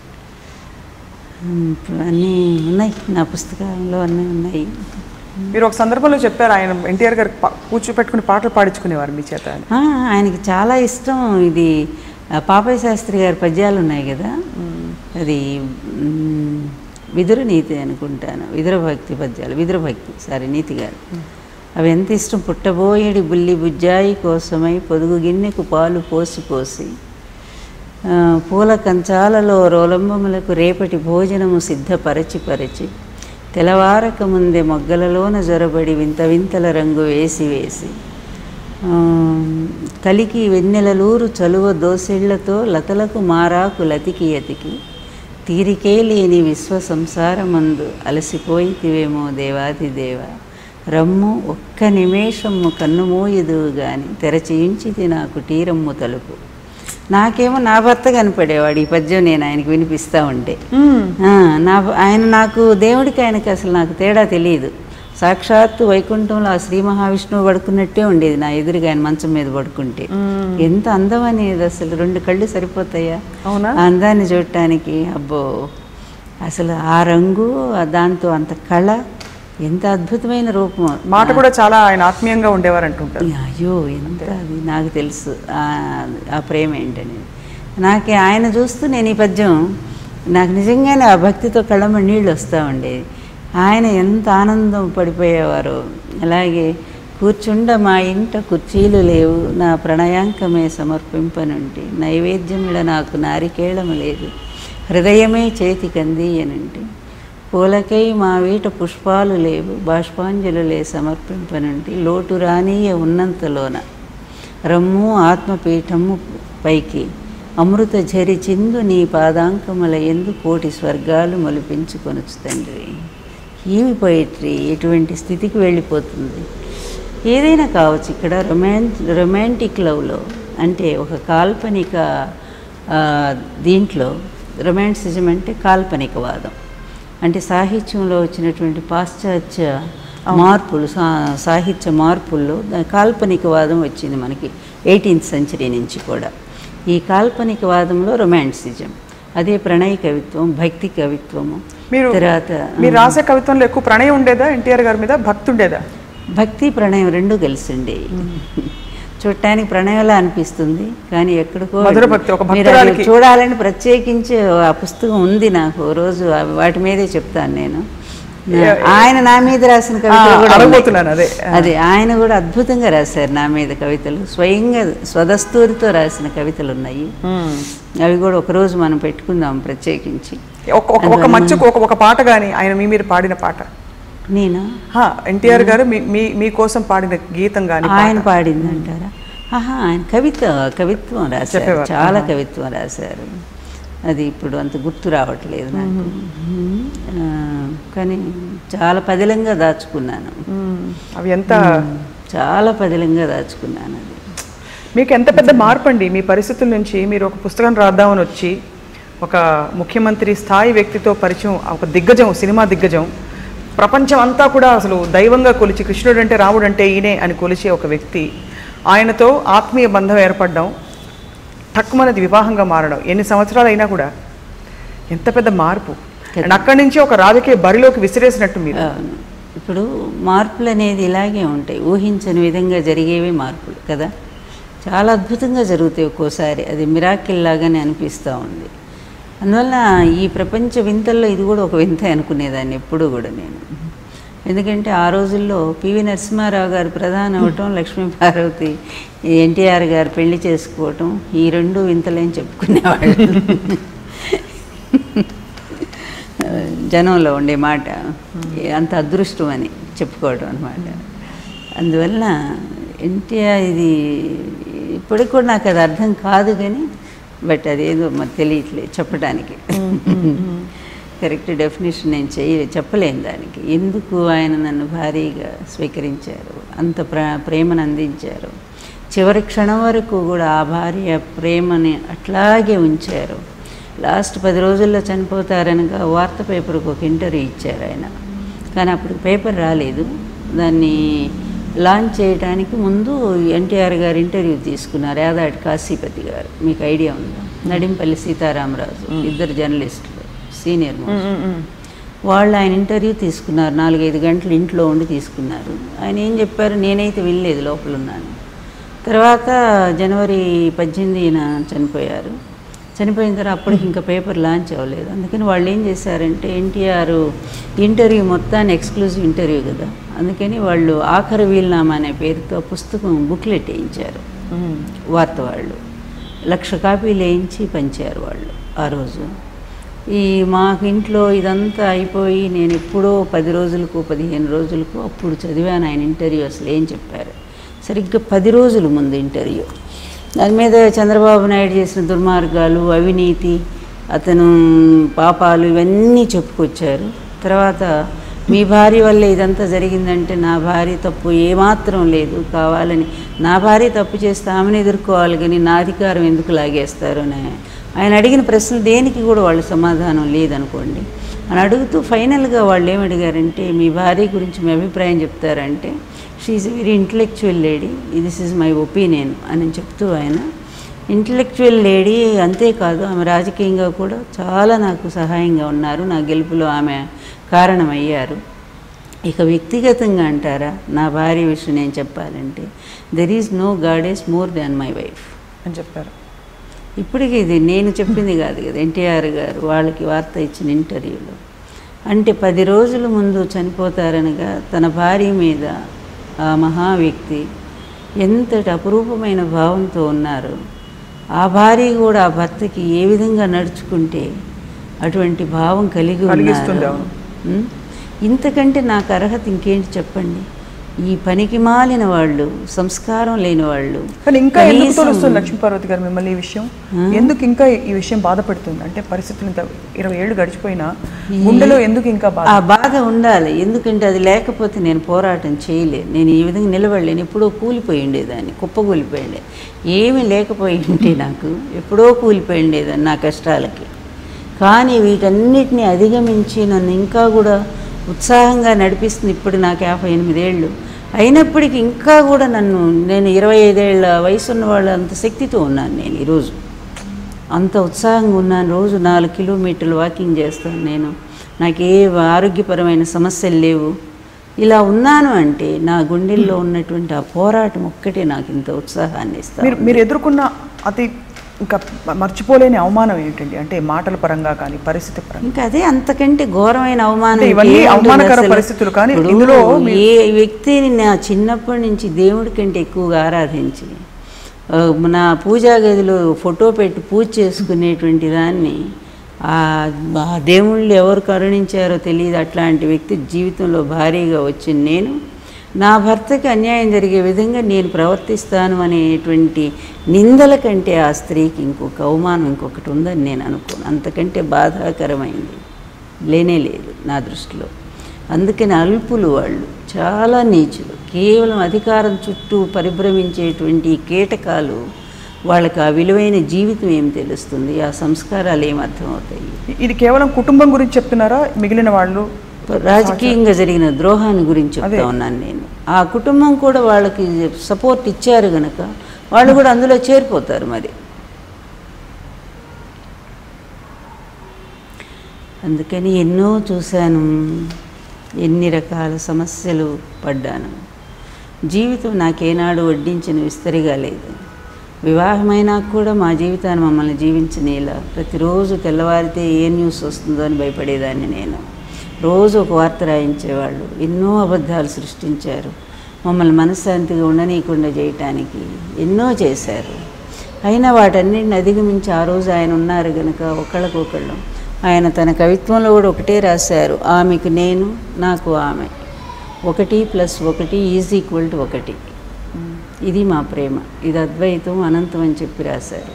ఉమ్, ఇప్పుడు అన్నీ ఉన్నాయి నా పుస్తకాల్లో అన్నీ ఉన్నాయి మీరు ఒక సందర్భంలో చెప్పారు ఆయన ఎన్టీఆర్ గారు పా- కూర్చోపెట్టుకుని పాటలు పాడించుకునేవారు మీ చేత అని. ఆ, ఆయనకి చాలా ఇష్టం ఇది ఆ, పాపయ్య శాస్త్రి గారి పద్యాలు ఉన్నాయి కదా అది మ్, విదుర నీతి అనుకుంటాను విదుర భక్తి పద్యాలు విదుర భక్తి సారీ నీతి గారు అవి ఎంత ఇష్టం పుట్టబోయేడి బుల్లి బుజ్జాయి కోసమై పొదుగు గిన్నెకు పాలు పోసి పోసి ఆ, పూల కంచాలలో రోలంబములకు రేపటి భోజనము సిద్ధపరచి పరిచి తెలవారక ముందే మొగ్గలలోన జొరబడి వింత వింతల రంగు వేసి వేసి ఆ, కలికి వెన్నెలలూరు చలువ దోసిళ్లతో లతలకు మారాకు లతికి ఎతికి తీరికే లేని విశ్వ సంసారమందు అలసిపోయితివేమో దేవాది దేవ రమ్ము ఒక్క నిమేషము కన్నుమూయదువు గాని తెరచేయించిది నాకు టీరమ్ము తలుపు నాకేమో నా భర్త కనపడేవాడు ఈ పద్యం నేను ఆయనకి వినిపిస్తూ ఉంటే ఆ, నా ఆయన నాకు దేవుడికి ఆయనకి అసలు నాకు తేడా తెలియదు సాక్షాత్తు వైకుంఠంలో ఆ శ్రీ మహావిష్ణువు పడుకున్నట్టే ఉండేది నా ఎదురుగా ఆయన మంచం మీద పడుకుంటే ఎంత అందం అనేది అసలు రెండు కళ్ళు సరిపోతాయా అవునా ఆ అందాన్ని చూడటానికి అబ్బో అసలు ఆ రంగు ఆ దాంతో అంత కళ ఎంత అద్భుతమైన రూపం మాట కూడా చాలా ఆయన ఆత్మీయంగా ఉండేవారు అంటుంటారు అయ్యో ఎంత అది నాకు తెలుసు ఆ- ఆ ప్రేమ ఏంటని నాకు ఆయన చూస్తూ నేను ఈ పద్యం నాకు నిజంగానే ఆ భక్తితో కళ్ళమ్మ నీళ్ళు వస్తూ ఉండేది ఆయన ఎంత ఆనందం పడిపోయేవారో అలాగే కూర్చుండ మా ఇంట కుర్చీలు లేవు నా ప్రణయాంకమే సమర్పింపనుంటి నైవేద్యమిడ నాకు నారికేళము లేదు హృదయమే చేతికంది అనంటే పూలకై మా వీట పుష్పాలు లేవు బాష్పాంజలులే సమర్పింపనుంటి లోటు రానీయ ఉన్నంతలోన రమ్ము ఆత్మపీఠము పైకి అమృత ఝరి చిందు నీ పాదాంకముల ఎందు కోటి స్వర్గాలు మొలిపించుకొనొచ్చు తండ్రి ఏమి పోయిట్రీ ఎటువంటి స్థితికి వెళ్ళిపోతుంది ఏదైనా కావచ్చు ఇక్కడ రొమాన్ రొమాంటిక్ లవ్లో అంటే ఒక కాల్పనిక ఆ, దీంట్లో రొమాంటిసిజం అంటే కాల్పనికవాదం అంటే సాహిత్యంలో వచ్చినటువంటి పాశ్చాత్య మార్పులు సా సాహిత్య మార్పుల్లో దా- కాల్పనికవాదం వచ్చింది మనకి ఎయిటీన్త్ సెంచరీ నుంచి కూడా ఈ కాల్పనికవాదంలో రొమాంటిసిజం అదే ప్రణయ కవిత్వం భక్తి కవిత్వము మీరు తర్వాత మీరు రాసే కవిత్వంలో ఎక్కువ ప్రణయం ఉండేదా ఎన్టీఆర్ గారి మీద భక్తి ఉండేదా భక్తి ప్రణయం రెండు కలిసి ఉండేవి చూడటానికి ప్రణయంలా అనిపిస్తుంది కానీ ఎక్కడికో మధుర భక్తి, ఒక మీరు అది భక్తురాలికి. చూడాలని ప్రత్యేకించి ఆ పుస్తకం ఉంది నాకు ఓ రోజు అవి వాటి మీదే చెప్తాను నేను నా- ఆయన నా మీద రాసిన కవితలు ఆ, కూడా ఉన్నాయి. అడగబోతున్నాను అదే. అదే ఆయన కూడా అద్భుతంగా రాశారు నా మీద కవితలు స్వయంగా స్వదస్తూరితో రాసిన కవితలు ఉన్నాయి అవి కూడా ఒకరోజు మనం పెట్టుకుందాం ప్రత్యేకించి ఒక ఒక- ఒక మచ్చుకు ఒక ఒక పాట కానీ ఆయన మీ మీద పాడిన పాట నేను ఎన్టీఆర్ గారు మీ మీ మీకోసం పాడిన గీతం కానీ ఆయన పాడింది అంటారా ఆహా ఆయన కవిత కవిత్వం రాశారు చెప్పేవారు. చాలా కవిత్వం రాశారు అది ఇప్పుడు అంత గుర్తు రావట్లేదు నాకు ఆ, కానీ చాలా పదిలంగా దాచుకున్నాను అవి ఎంత చాలా పదిలంగా దాచుకున్నాను అది మీకు ఎంత పెద్ద మార్పు అండి మీ పరిస్థితుల నుంచి మీరు ఒక పుస్తకం రాద్దామని వచ్చి ఒక ముఖ్యమంత్రి స్థాయి వ్యక్తితో పరిచయం ఒక దిగ్గజం సినిమా దిగ్గజం ప్రపంచం అంతా కూడా అసలు దైవంగా కొలిచి కృష్ణుడు అంటే రాముడు అంటే ఈయనే అని కొలిచే ఒక వ్యక్తి ఆయనతో ఆత్మీయ బంధం ఏర్పడడం తక్కువనది వివాహంగా మారడం ఎన్ని సంవత్సరాలు అయినా కూడా ఎంత పెద్ద మార్పు అండ్ అక్కడి నుంచి ఒక రాజకీయ బరిలోకి విసిరేసినట్టు మీరు అవును ఇప్పుడు మార్పులు అనేది ఇలాగే ఉంటాయి ఊహించని విధంగా జరిగేవి మార్పులు కదా చాలా అద్భుతంగా జరుగుతాయి ఒక్కోసారి అది మిరాకిల్ లాగానే అనిపిస్తూ ఉంది అందువల్ల ఈ ప్రపంచ వింతల్లో ఇది కూడా ఒక వింత అనుకునేదాన్ని ఎప్పుడూ కూడా నేను ఎందుకంటే ఆ రోజుల్లో పివి నరసింహారావు గారు ప్రధాని అవటం లక్ష్మీ పార్వతి ఎన్టీఆర్ గారు పెళ్లి చేసుకోవటం ఈ రెండు వింతలేని చెప్పుకునేవాళ్ళు జనంలో ఉండే మాట అంత అదృష్టం అని చెప్పుకోవడం అనమాట అందువల్ల ఎన్టీఆర్ ఇది ఇప్పటికి కూడా నాకు అది అర్థం కాదు కానీ బట్ అదేదో మరి తెలియట్లేదు చెప్పడానికి కరెక్ట్ డెఫినేషన్ నేను చేయ చెప్పలేను దానికి ఎందుకు ఆయన నన్ను భారీగా స్వీకరించారు అంత ప్ర ప్రేమను అందించారు చివరి క్షణం వరకు కూడా ఆ భార్య ప్రేమని అట్లాగే ఉంచారు లాస్ట్ పది రోజుల్లో చనిపోతారనగా వార్త పేపర్కి ఒక ఇంటర్వ్యూ ఇచ్చారు ఆయన కానీ అప్పుడు పేపర్ రాలేదు దాన్ని లాంచ్ చేయడానికి ముందు ఎన్టీఆర్ గారు ఇంటర్వ్యూ తీసుకున్నారు యాదాటి కాశీపతి గారు మీకు ఐడియా ఉందా నడింపల్లి సీతారామరాజు ఇద్దరు జర్నలిస్టులు సీనియర్ మోస్ట్ వాళ్ళు ఆయన ఇంటర్వ్యూ తీసుకున్నారు నాలుగైదు గంటలు ఇంట్లో ఉండి తీసుకున్నారు ఆయన ఏం చెప్పారు నేనైతే వినలేదు లోపల ఉన్నాను తర్వాత జనవరి పద్దెనిమిదిన చనిపోయారు చనిపోయిన తర్వాత అప్పటికి ఇంకా పేపర్ లాంచ్ అవ్వలేదు అందుకని వాళ్ళు ఏం చేశారంటే ఎన్టీఆర్ ఇంటర్వ్యూ మొత్తాన్ని ఎక్స్క్లూజివ్ ఇంటర్వ్యూ కదా అందుకని వాళ్ళు ఆఖరి వీల్నామా అనే పేరుతో పుస్తకం బుక్లెట్ వేయించారు వార్త వాళ్ళు లక్ష కాపీలు వేయించి పంచారు వాళ్ళు ఆ రోజు ఈ మాకు ఇంట్లో ఇదంతా అయిపోయి నేను ఎప్పుడో పది రోజులకు పదిహేను రోజులకు అప్పుడు చదివాను ఆయన ఇంటర్వ్యూ అసలు ఏం చెప్పారు సరిగ్గా పది రోజుల ముందు ఇంటర్వ్యూ దాని మీద చంద్రబాబు నాయుడు చేసిన దుర్మార్గాలు అవినీతి అతను పాపాలు ఇవన్నీ చెప్పుకొచ్చారు తర్వాత మీ భార్య వల్ల ఇదంతా జరిగిందంటే నా భార్య తప్పు ఏమాత్రం లేదు కావాలని నా భార్య తప్పు చేస్తే ఆమెను ఎదుర్కోవాలి కానీ నా అధికారం ఎందుకు లాగేస్తారు అని ఆయన అడిగిన ప్రశ్న దేనికి కూడా వాళ్ళ సమాధానం లేదనుకోండి అని అడుగుతూ ఫైనల్గా వాళ్ళు ఏమి అడిగారంటే మీ భార్య గురించి మీ అభిప్రాయం చెప్తారంటే she is very intellectual lady this is my opinion అని చెప్తూ ఆయన ఇంటలెక్చువల్ లేడీ అంతేకాదు ఆమె రాజకీయంగా కూడా చాలా నాకు సహాయంగా ఉన్నారు నా గెలుపులో ఆమె కారణమయ్యారు ఇక వ్యక్తిగతంగా అంటారా నా భార్య విషయం నేను చెప్పాలంటే there is no goddess more than my wife అని చెప్పారు ఇప్పటికీ ఇది నేను చెప్పింది కాదు కదా ఎన్టీఆర్ గారు వాళ్ళకి వార్త ఇచ్చిన ఇంటర్వ్యూలో అంటే పది రోజుల ముందు చనిపోతారనగా తన భార్య మీద ఆ మహా వ్యక్తి ఎంతటి అపురూపమైన భావంతో ఉన్నారు ఆ భార్య కూడా ఆ భర్తకి ఏ విధంగా నడుచుకుంటే అటువంటి భావం కలిగి కలిగిస్తుంది, ఉన్నారు అవును. ఉం? ఇంతకంటే నాకు అర్హత ఇంకేంటి చెప్పండి ఈ పనికి మాలిన వాళ్ళు సంస్కారం లేని వాళ్ళు కానీ ఇంకా ఎందుకు కనీసం- తోలుస్తుంది లక్ష్మీపార్వతి గారు మిమ్మల్ని ఈ విషయం ఎందుకు ఇంకా ఈ విషయం బాధపడుతుంది అంటే పరిస్థితులు ఇంత ఇరవై ఏళ్ళు గడిచిపోయినా గుండెలో ఎందుకు ఇంకా బాధ ఆ బాధ ఉండాలి ఎందుకంటే అది లేకపోతే నేను పోరాటం చేయలేను నేను ఈ విధంగా నిలబడలేను ఎప్పుడో కూలిపోయి ఉండేదాన్ని కుప్పకూలిపోయి ఉండే ఏమీ లేకపోయి ఉంటే నాకు ఎప్పుడో కూలిపోయి ఉండేదాన్ని నా కష్టాలకి కానీ వీటన్నిటిని అధిగమించి నన్ను ఇంకా కూడా ఉత్సాహంగా నడిపిస్తుంది ఇప్పుడు నాకు యాభై ఎనిమిదేళ్ళు అయినప్పటికీ ఇంకా కూడా నన్ను నేను ఇరవై ఐదేళ్ల వయసు ఉన్న వాళ్ళ అంత శక్తితో ఉన్నాను నేను ఈరోజు అంత ఉత్సాహంగా ఉన్నాను రోజు నాలుగు కిలోమీటర్లు వాకింగ్ చేస్తాను నేను నాకు ఏ ఆరోగ్యపరమైన సమస్యలు లేవు ఇలా ఉన్నాను అంటే నా గుండెల్లో ఉన్నటువంటి ఆ పోరాటం ఒక్కటే నాకు ఇంత ఉత్సాహాన్ని మీరు ఇస్తాను మీరు ఎదుర్కొన్న అతి ఇంకా మర్చిపోలేని అవమానం ఏంటండి అంటే మాటల పరంగా కానీ పరిస్థితి పరంగా ఇంకా అదే అంతకంటే ఘోరమైన అవమానం అంటే ఇవన్నీ ఇంకేముంటుంది అవమానకర అసలు? పరిస్థితులు కానీ ఇప్పుడు ఇందులో మీ- ఏ వ్యక్తిని నా చిన్నప్పటి నుంచి దేవుడి కంటే ఎక్కువగా ఆరాధించి ఆ, నా పూజా గదిలో ఫోటో పెట్టి పూజ చేసుకునేటువంటి దాన్ని ఆ ఆ దేవుళ్ళు ఎవరు కరుణించారో తెలియదు అట్లాంటి వ్యక్తి జీవితంలో భారీగా వచ్చింది నేను నా భర్తకి అన్యాయం జరిగే విధంగా నేను ప్రవర్తిస్తాను అనేటువంటి నిందల కంటే ఆ స్త్రీకి ఇంకొక అవమానం ఇంకొకటి ఉందని నేను అనుకోను అంతకంటే బాధాకరమైంది లేనే లేదు నా దృష్టిలో అందుకని అల్పులు వాళ్ళు చాలా నీచులు కేవలం అధికారం చుట్టూ పరిభ్రమించేటువంటి ఈ కీటకాలు వాళ్ళకి ఆ విలువైన జీవితం ఏం తెలుస్తుంది ఆ సంస్కారాలు ఏం అర్థమవుతాయి ఇది కేవలం కుటుంబం గురించి చెప్తున్నారా మిగిలిన వాళ్ళు రాజకీయంగా జరిగిన ద్రోహాన్ని గురించి చెప్తా ఉన్నాను నేను ఆ కుటుంబం కూడా వాళ్ళకి సపోర్ట్ ఇచ్చారు గనక వాళ్ళు కూడా అందులో చేరిపోతారు మరి అందుకని ఎన్నో చూశాను ఎన్ని రకాల సమస్యలు పడ్డాను జీవితం నాకేనాడు వడ్డించిన విస్తరిగా లేదు వివాహమైనా కూడా మా జీవితాన్ని మమ్మల్ని జీవించనేలా ప్రతిరోజు తెల్లవారితే ఏ న్యూస్ వస్తుందో అని భయపడేదాన్ని నేను రోజు ఒక వార్త రాయించేవాళ్ళు ఎన్నో అబద్ధాలు సృష్టించారు మమ్మల్ని మనశ్శాంతిగా ఉండనీయకుండా చేయటానికి ఎన్నో చేశారు అయినా వాటన్నిటిని అధిగమించి ఆ రోజు ఆయన ఉన్నారు గనుక ఒకళ్ళకొకళ్ళు ఆయన తన కవిత్వంలో కూడా ఒకటే రాశారు ఆమెకు నేను నాకు ఆమె ఒకటి ప్లస్ ఒకటి ఈజ్ ఈక్వల్ టు ఒకటి ఇది మా ప్రేమ ఇది అద్వైతం అనంతం అని చెప్పి రాశారు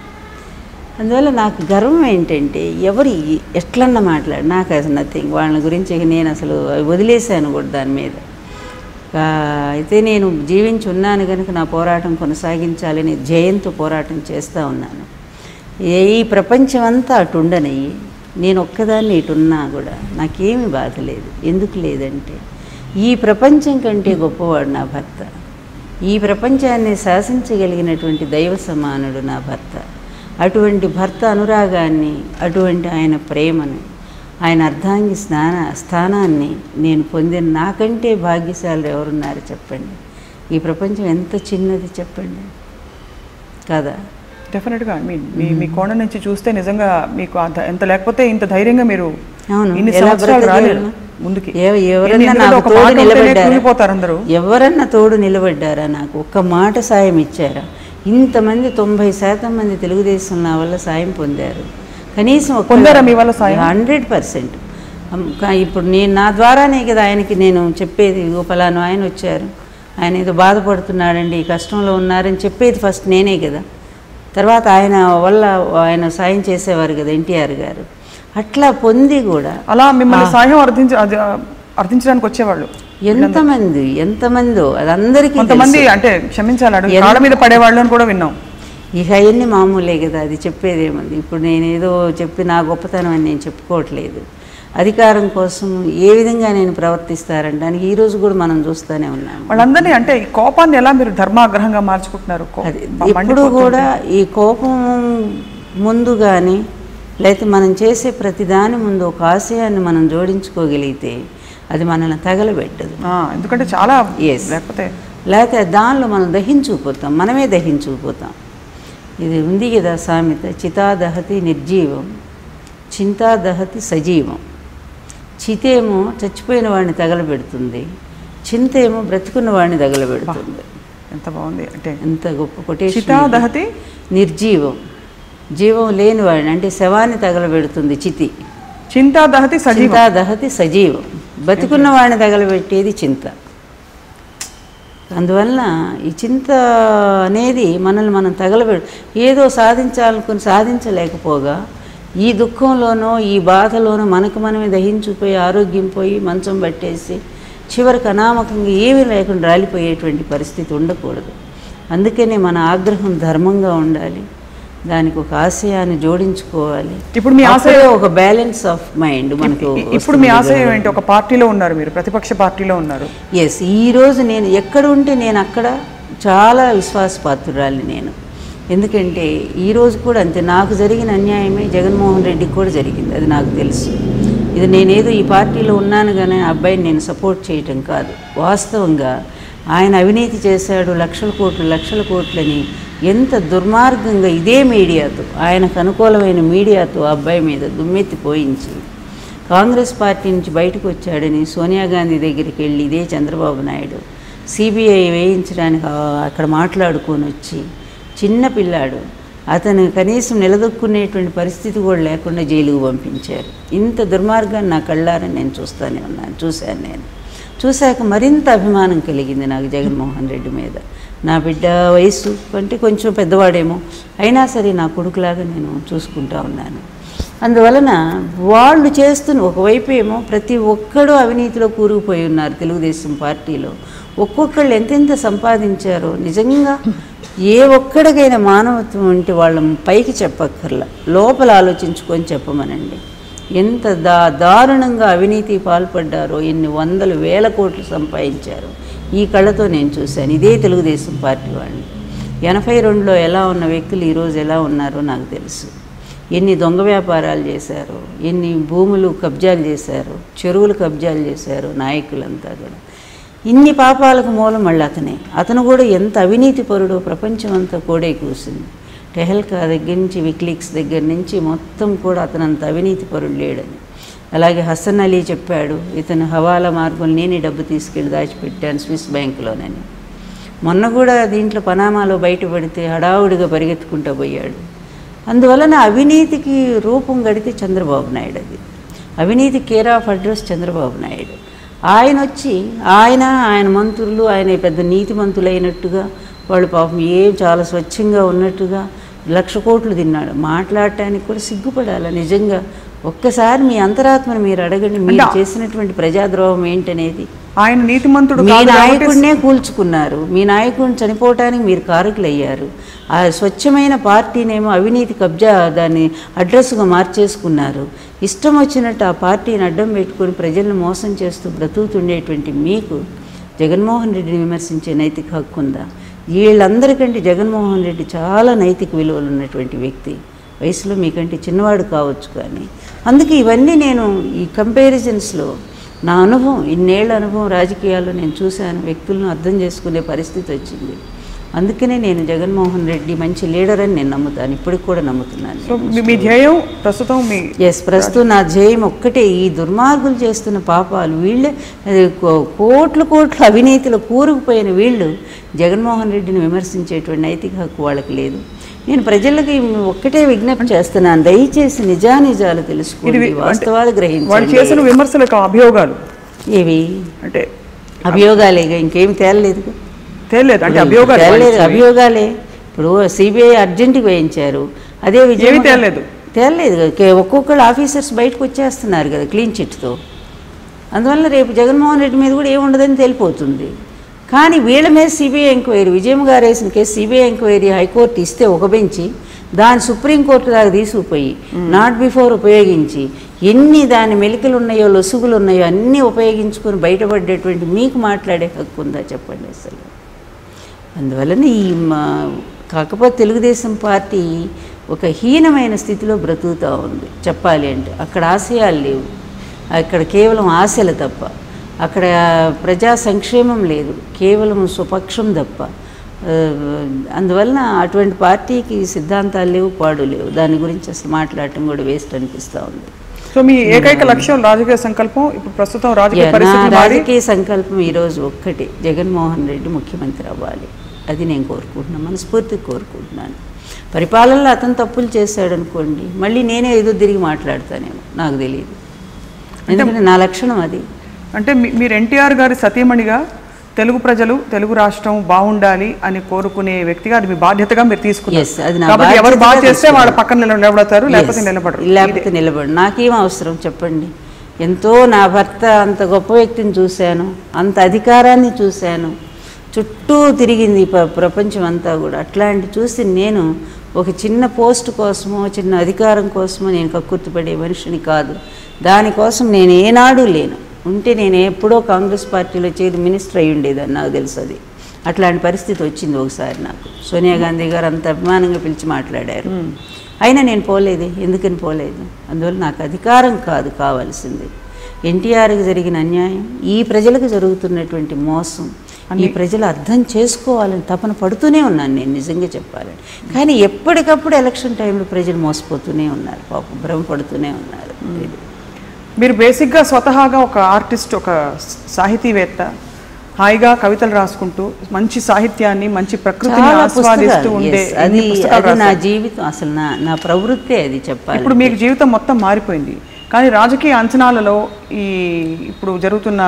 అందువల్ల నాకు గర్వం ఏంటంటే ఎవరు ఈ- ఎట్లన్నా మాట్లాడు నాకు అసలు నథింగ్ వాళ్ళ గురించి ఇక నేను అసలు వదిలేశాను కూడా దాని మీద ఆ, అయితే నేను జీవించి ఉన్నాను కనుక నా పోరాటం కొనసాగించాలని జయంతో పోరాటం చేస్తూ ఉన్నాను ఏ ఈ ప్రపంచం అంతా అటు ఉండనయ్యి నేను ఒక్కదాన్ని ఇటున్నా కూడా నాకేమీ బాధ లేదు ఎందుకు లేదంటే ఈ ప్రపంచం కంటే గొప్పవాడు నా భర్త ఈ ప్రపంచాన్ని శాసించగలిగినటువంటి దైవ సమానుడు నా భర్త అటువంటి భర్త అనురాగాన్ని అటువంటి ఆయన ప్రేమను ఆయన అర్ధాంగి స్నాన స్థానాన్ని నేను పొందిన నాకంటే భాగ్యశాలు ఎవరున్నారు చెప్పండి ఈ ప్రపంచం ఎంత చిన్నది చెప్పండి కదా డెఫినెట్గా ఐ మీన్ మీ మీ కోణం నుంచి చూస్తే నిజంగా మీకు అంత ఎంత లేకపోతే ఇంత ధైర్యంగా మీరు అవును ఇన్ని ఎలా సంవత్సరాలు రాలేరు బ్రతకగలను? ముందుకి ఎవ- ఎవరన్నా ఎందుకంటే నాకు ఒక తోడు మాట ఉంటేనే నిలబడ్డారా కృంగిపోతారు అందరూ ఎవరన్నా తోడు నిలబడ్డారా నాకు ఒక్క మాట సాయం ఇచ్చారా ఇంతమంది తొంభై శాతం మంది తెలుగుదేశం నా వల్ల సాయం పొందారు కనీసం ఒక్క- పొందారా మీ వల్ల సాయం? హండ్రెడ్ పర్సెంట్ ఇప్పుడు నేను నా ద్వారానే కదా ఆయనకి నేను చెప్పేది "ఇదిగో పలానా ఆయన వచ్చారు ఆయన ఏదో బాధపడుతున్నాడండి ఈ కష్టంలో ఉన్నారని చెప్పేది ఫస్ట్ నేనే కదా తర్వాత ఆయన వల్ల ఆయన సాయం చేసేవారు కదా ఎన్టీఆర్ గారు అట్లా పొంది కూడా అలా మిమ్మల్ని సాయం అర్థించ అది, ఆ, అర్థించడానికి వచ్చేవాళ్ళు ఎంతమంది ఎంతమందో అది అందరికీ కొంతమంది అంటే క్షమించాలి అడుగు కాళ్ళ మీద పడేవాళ్ళు అని కూడా విన్నాం ఇక అవన్నీ మామూలే కదా అది చెప్పేదేముంది ఇప్పుడు నేను ఏదో చెప్పి నా గొప్పతనం అని నేను చెప్పుకోవట్లేదు అధికారం కోసం ఏ విధంగా నేను ప్రవర్తిస్తారనడానికి ఈ రోజు కూడా మనం చూస్తూనే ఉన్నాము వాళ్ళందరినీ అంటే ఈ కోపాన్ని ఎలా మీరు ధర్మాగ్రహంగా మార్చుకుంటున్నారు కో- అది ప- ఎప్పుడు మండిపోతుంటే. కూడా ఈ కోపం ముందు కానీ లేకపోతే మనం చేసే ప్రతి దాని ముందు ఒక ఆశయాన్ని మనం జోడించుకోగలిగితే అది మనల్ని తగలబెట్టదు ఆ, ఎందుకంటే చాలా Yes. లేకపోతే లేకపోతే దానిలో మనం దహించుకుపోతాం మనమే దహించుకుపోతాం ఇది ఉంది కదా సామెత చితా దహతి నిర్జీవం చింతా దహతి సజీవం చితేమో చచ్చిపోయిన వాడిని తగలబెడుతుంది చింత ఏమో బ్రతుకున్న వాడిని తగలబెడుతుంది ఎంత బాగుంది అంటే ఎంత గొప్ప కొటేషన్ చితా ఇది. దహతి నిర్జీవం జీవం లేని వాడిని అంటే శవాన్ని తగలబెడుతుంది చితి చింతా దహతి సజీవం చింతా దహతి సజీవం బతుకున్న వాడిని తగలబెట్టేది చింత అందువలన ఈ చింత అనేది మనల్ని మనం తగలబెడు ఏదో సాధించాలనుకుని సాధించలేకపోగా ఈ దుఃఖంలోనో ఈ బాధలోనో మనకు మనమే దహించిపోయి ఆరోగ్యం పోయి మంచం పట్టేసి చివరికి అనామకంగా ఏమీ లేకుండా రాలిపోయేటువంటి పరిస్థితి ఉండకూడదు అందుకనే మన ఆగ్రహం ధర్మంగా ఉండాలి దానికి ఒక ఆశయాన్ని జోడించుకోవాలి ఇప్పుడు మీ ఆశయం అప్పుడే ఒక బ్యాలెన్స్ ఆఫ్ మైండ్ మనకు ఇ- ఇప్పుడు మీ ఆశయం ఏంటి ఒక పార్టీలో ఉన్నారు మీరు ప్రతిపక్ష పార్టీలో ఉన్నారు ఎస్ ఈరోజు నేను ఎక్కడ ఉంటే నేను అక్కడ చాలా విశ్వాసపాత్రురాలి నేను ఎందుకంటే ఈరోజు కూడా అంతే నాకు జరిగిన అన్యాయమే జగన్మోహన్ రెడ్డికి కూడా జరిగింది అది నాకు తెలుసు ఇది నేనేదో ఈ పార్టీలో ఉన్నాను కానీ ఆ అబ్బాయిని నేను సపోర్ట్ చేయటం కాదు వాస్తవంగా ఆయన అవినీతి చేశాడు లక్షల కోట్లు లక్షల కోట్లని ఎంత దుర్మార్గంగా ఇదే మీడియాతో ఆయనకు అనుకూలమైన మీడియాతో ఆ అబ్బాయి మీద దుమ్మెత్తి పోయించి కాంగ్రెస్ పార్టీ నుంచి బయటకు వచ్చాడని సోనియా గాంధీ దగ్గరికి వెళ్ళి ఇదే చంద్రబాబు నాయుడు సిబిఐ వేయించడానికి ఆ- అక్కడ మాట్లాడుకొని వచ్చి చిన్న పిల్లాడు అతను కనీసం నిలదొక్కునేటువంటి పరిస్థితి కూడా లేకుండా జైలుకు పంపించారు ఇంత దుర్మార్గాన్ని నా కళ్ళారని నేను చూస్తానే ఉన్నాను చూశాను నేను చూశాక మరింత అభిమానం కలిగింది నాకు జగన్మోహన్ రెడ్డి మీద నా బిడ్డ వయసు అంటే కొంచెం పెద్దవాడేమో అయినా సరే నా కొడుకులాగా నేను చూసుకుంటా ఉన్నాను అందువలన వాళ్ళు చేస్తున్న ఒకవైపు ఏమో ప్రతి ఒక్కడూ అవినీతిలో కూరుకుపోయి ఉన్నారు తెలుగుదేశం పార్టీలో ఒక్కొక్కళ్ళు ఎంతెంత సంపాదించారో నిజంగా ఏ ఒక్కడికైనా మానవత్వం ఉంటే వాళ్ళ పైకి చెప్పక్కర్లా లోపల ఆలోచించుకొని చెప్పమనండి ఎంత దా దారుణంగా అవినీతి పాల్పడ్డారో ఎన్ని వందల వేల కోట్లు సంపాదించారో ఈ కళ్ళతో నేను చూశాను ఇదే తెలుగుదేశం పార్టీ వాళ్ళని ఎనభై రెండులో ఎలా ఉన్న వ్యక్తులు ఈరోజు ఎలా ఉన్నారో నాకు తెలుసు ఎన్ని దొంగ వ్యాపారాలు చేశారో ఎన్ని భూములు కబ్జాలు చేశారో చెరువులు కబ్జాలు చేశారో నాయకులంతా కూడా ఇన్ని పాపాలకు మూలం మళ్ళీ అతనే అతను కూడా ఎంత అవినీతి పరుడో ప్రపంచం అంతా కూడా కూసింది టెహల్కా దగ్గర నుంచి విక్లీక్స్ దగ్గర నుంచి మొత్తం కూడా అతను అంత అవినీతి పరుడు లేడని అలాగే హసన్ అలీ చెప్పాడు ఇతను హవాలా మార్గం నేనే డబ్బు తీసుకెళ్ళి దాచిపెట్టాను స్విస్ బ్యాంకులోనని మొన్న కూడా దీంట్లో పనామాలో బయటపడితే హడావుడిగా పరిగెత్తుకుంటూ పోయాడు అందువలన అవినీతికి రూపం గడితే చంద్రబాబు నాయుడు అది అవినీతి care of address Chandrababu Naidu ఆయన వచ్చి ఆయన ఆయన మంత్రులు ఆయన పెద్ద నీతిమంతులైనట్టుగా వాళ్ళు పాపం ఏం చాలా స్వచ్ఛంగా ఉన్నట్టుగా లక్ష కోట్లు తిన్నాడు మాట్లాడటానికి కూడా సిగ్గుపడాలి నిజంగా ఒక్కసారి మీ అంతరాత్మను మీరు అడగండి మీరు చేసినటువంటి ప్రజాద్రోహం ఏంటనేది ఆయన నీతిమంతుడు మీ కాదు కాబట్టి నాయకుడినే కూల్చుకున్నారు మీ నాయకుడిని చనిపోవటానికి మీరు కారకులయ్యారు ఆ స్వచ్ఛమైన పార్టీనేమో అవినీతి కబ్జా దాన్ని అడ్రస్గా మార్చేసుకున్నారు ఇష్టం వచ్చినట్టు ఆ పార్టీని అడ్డం పెట్టుకొని ప్రజలను మోసం చేస్తూ బ్రతుకుతుండేటువంటి మీకు జగన్మోహన్ రెడ్డిని విమర్శించే నైతిక హక్కు ఉందా వీళ్ళందరికంటే జగన్మోహన్ రెడ్డి చాలా నైతిక విలువలు ఉన్నటువంటి వ్యక్తి వయసులో మీకంటే చిన్నవాడు కావచ్చు కానీ అందుకే ఇవన్నీ నేను ఈ కంపారిజన్స్లో నా అనుభవం ఇన్నేళ్ల అనుభవం రాజకీయాల్లో నేను చూశాను వ్యక్తులను అర్థం చేసుకునే పరిస్థితి వచ్చింది అందుకనే నేను జగన్మోహన్ రెడ్డి మంచి లీడర్ అని నేను నమ్ముతాను ఇప్పటికి కూడా నమ్ముతున్నాను సో మీ- మీ ధ్యేయం ప్రస్తుతం మీ ఎస్ ప్రస్తుతం నా ధ్యేయం ఒక్కటే ఈ దుర్మార్గులు చేస్తున్న పాపాలు వీళ్ళే అది కో- కోట్ల కోట్ల అవినీతిలో కూరుకుపోయిన వీళ్ళు జగన్మోహన్ రెడ్డిని విమర్శించేటువంటి నైతిక హక్కు వాళ్ళకి లేదు నేను ప్రజలకి ఒక్కటే విజ్ఞప్తి చేస్తున్నాను దయచేసి నిజానిజాలు ఇది తెలుసుకోండి వి- వాస్తవాలు వాళ్ళు గ్రహించండి చేసిన విమర్శలకు అభియోగాలు ఏవి అంటే అభియోగాలేగా ఇంకేమి తేలలేదు తేలేదు అంటే అభియోగాలు తేలలేదు వాళ్ళు అభియోగాలే ఇప్పుడు సిబిఐ అర్జెంటుగా వేయించారు అదే విజయం ఏమీ తేలలేదు. తేలలేదు కదా. కే- ఒక్కొక్కళ్ళు ఆఫీసర్స్ బయటకు వచ్చేస్తున్నారు కదా క్లీన్ చిట్తో అందువల్ల రేపు జగన్మోహన్ రెడ్డి మీద కూడా ఏముండదని తెలిపోతుంది కానీ వీళ్ళ మీద సిబిఐ ఎంక్వైరీ విజయం గారు వేసిన కేసు సిబిఐ ఎంక్వైరీ హైకోర్టు ఇస్తే ఒక బెంచి దాని సుప్రీంకోర్టు దాకా తీసుకుపోయి నాట్ బిఫోర్ ఉపయోగించి ఎన్ని దాని మెలికలు ఉన్నాయో లొసుగులు ఉన్నాయో అన్నీ ఉపయోగించుకొని బయటపడేటువంటి మీకు మాట్లాడే హక్కు ఉందా చెప్పండి అసలు అందువలన ఈ మా కాకపోతే తెలుగుదేశం పార్టీ ఒక హీనమైన స్థితిలో బ్రతుకుతూ ఉంది చెప్పాలి అంటే అక్కడ ఆశయాలు లేవు అక్కడ కేవలం ఆశలు తప్ప అక్కడ ప్రజా సంక్షేమం లేదు కేవలం స్వపక్షం తప్ప ఆ, అందువలన అటువంటి పార్టీకి సిద్ధాంతాలు లేవు పాడు లేవు దాని గురించి అసలు మాట్లాడటం కూడా వేస్ట్ అనిపిస్తూ ఉంది సో మీ ఏకైక లక్ష్యం రాజకీయ సంకల్పం ఇప్పుడు ప్రస్తుతం రాజకీయ యా, నా పరిస్థితి మారి రాజకీయ సంకల్పం ఈరోజు ఒక్కటే జగన్మోహన్ రెడ్డి ముఖ్యమంత్రి అవ్వాలి అది నేను కోరుకుంటున్నాను మనస్ఫూర్తిగా కోరుకుంటున్నాను పరిపాలనలో అతను తప్పులు చేశాడు అనుకోండి మళ్ళీ నేనే ఏదో తిరిగి మాట్లాడతానేమో నాకు తెలియదు ఎందుకంటే నా లక్షణం అది అంటే మీ- మీరు ఎన్టీఆర్ గారి సతీమణిగా తెలుగు ప్రజలు తెలుగు రాష్ట్రం బాగుండాలి అని కోరుకునే వ్యక్తిగా అది మీ బాధ్యతగా మీరు తీసుకున్నారు Yes, అది నా కాబట్టి ఎవరు బాగా బాధ్యతగా చేస్తే వాళ్ళ పక్కన నిల- నిలబడతారు లేకపోతే Yes. నిలబడరు లేకపోతే నిలబడు నాకేం అవసరం చెప్పండి ఎంతో నా భర్త అంత గొప్ప వ్యక్తిని చూశాను అంత అధికారాన్ని చూశాను చుట్టూ తిరిగింది ఈ ప్ర- ప్రపంచం అంతా కూడా అట్లాంటి చూసి నేను ఒక చిన్న పోస్ట్ కోసమో చిన్న అధికారం కోసమో నేను కక్కుర్తిపడే మనిషిని కాదు దానికోసం నేను ఏనాడు లేను ఉంటే నేను ఎప్పుడో కాంగ్రెస్ పార్టీలో చేరి మినిస్టర్ అయి ఉండేదని నాకు తెలుసు అది అట్లాంటి పరిస్థితి వచ్చింది ఒకసారి నాకు సోనియా గాంధీ గారు అంత అభిమానంగా పిలిచి మాట్లాడారు అయినా నేను పోలేదు ఎందుకని పోలేదు అందువల్ల నాకు అధికారం కాదు కావాల్సింది ఎన్టీఆర్కి జరిగిన అన్యాయం ఈ ప్రజలకు జరుగుతున్నటువంటి మోసం ఈ ప్రజలు అర్థం చేసుకోవాలని తపన పడుతూనే ఉన్నాను నేను నిజంగా చెప్పాలని కానీ ఎప్పటికప్పుడు ఎలక్షన్ టైంలో ప్రజలు మోసపోతూనే ఉన్నారు పాపం భ్రమపడుతూనే ఉన్నారు ఇది మీరు బేసిక్గా స్వతహాగా ఒక ఆర్టిస్ట్ ఒక సాహితీవేత్త హాయిగా కవితలు రాసుకుంటూ మంచి సాహిత్యాన్ని మంచి ప్రకృతిని చాలా ఆస్వాదిస్తూ పుస్తకాలు ఉండే yes. ఎన్ని అది పుస్తకాలు అది నా రాశారు. జీవితం అసలు నా నా ప్రవృత్తే అది చెప్పాలి ఇప్పుడు మీకు జీవితం మొత్తం మారిపోయింది కానీ రాజకీయ అంచనాలలో ఈ ఇప్పుడు జరుగుతున్న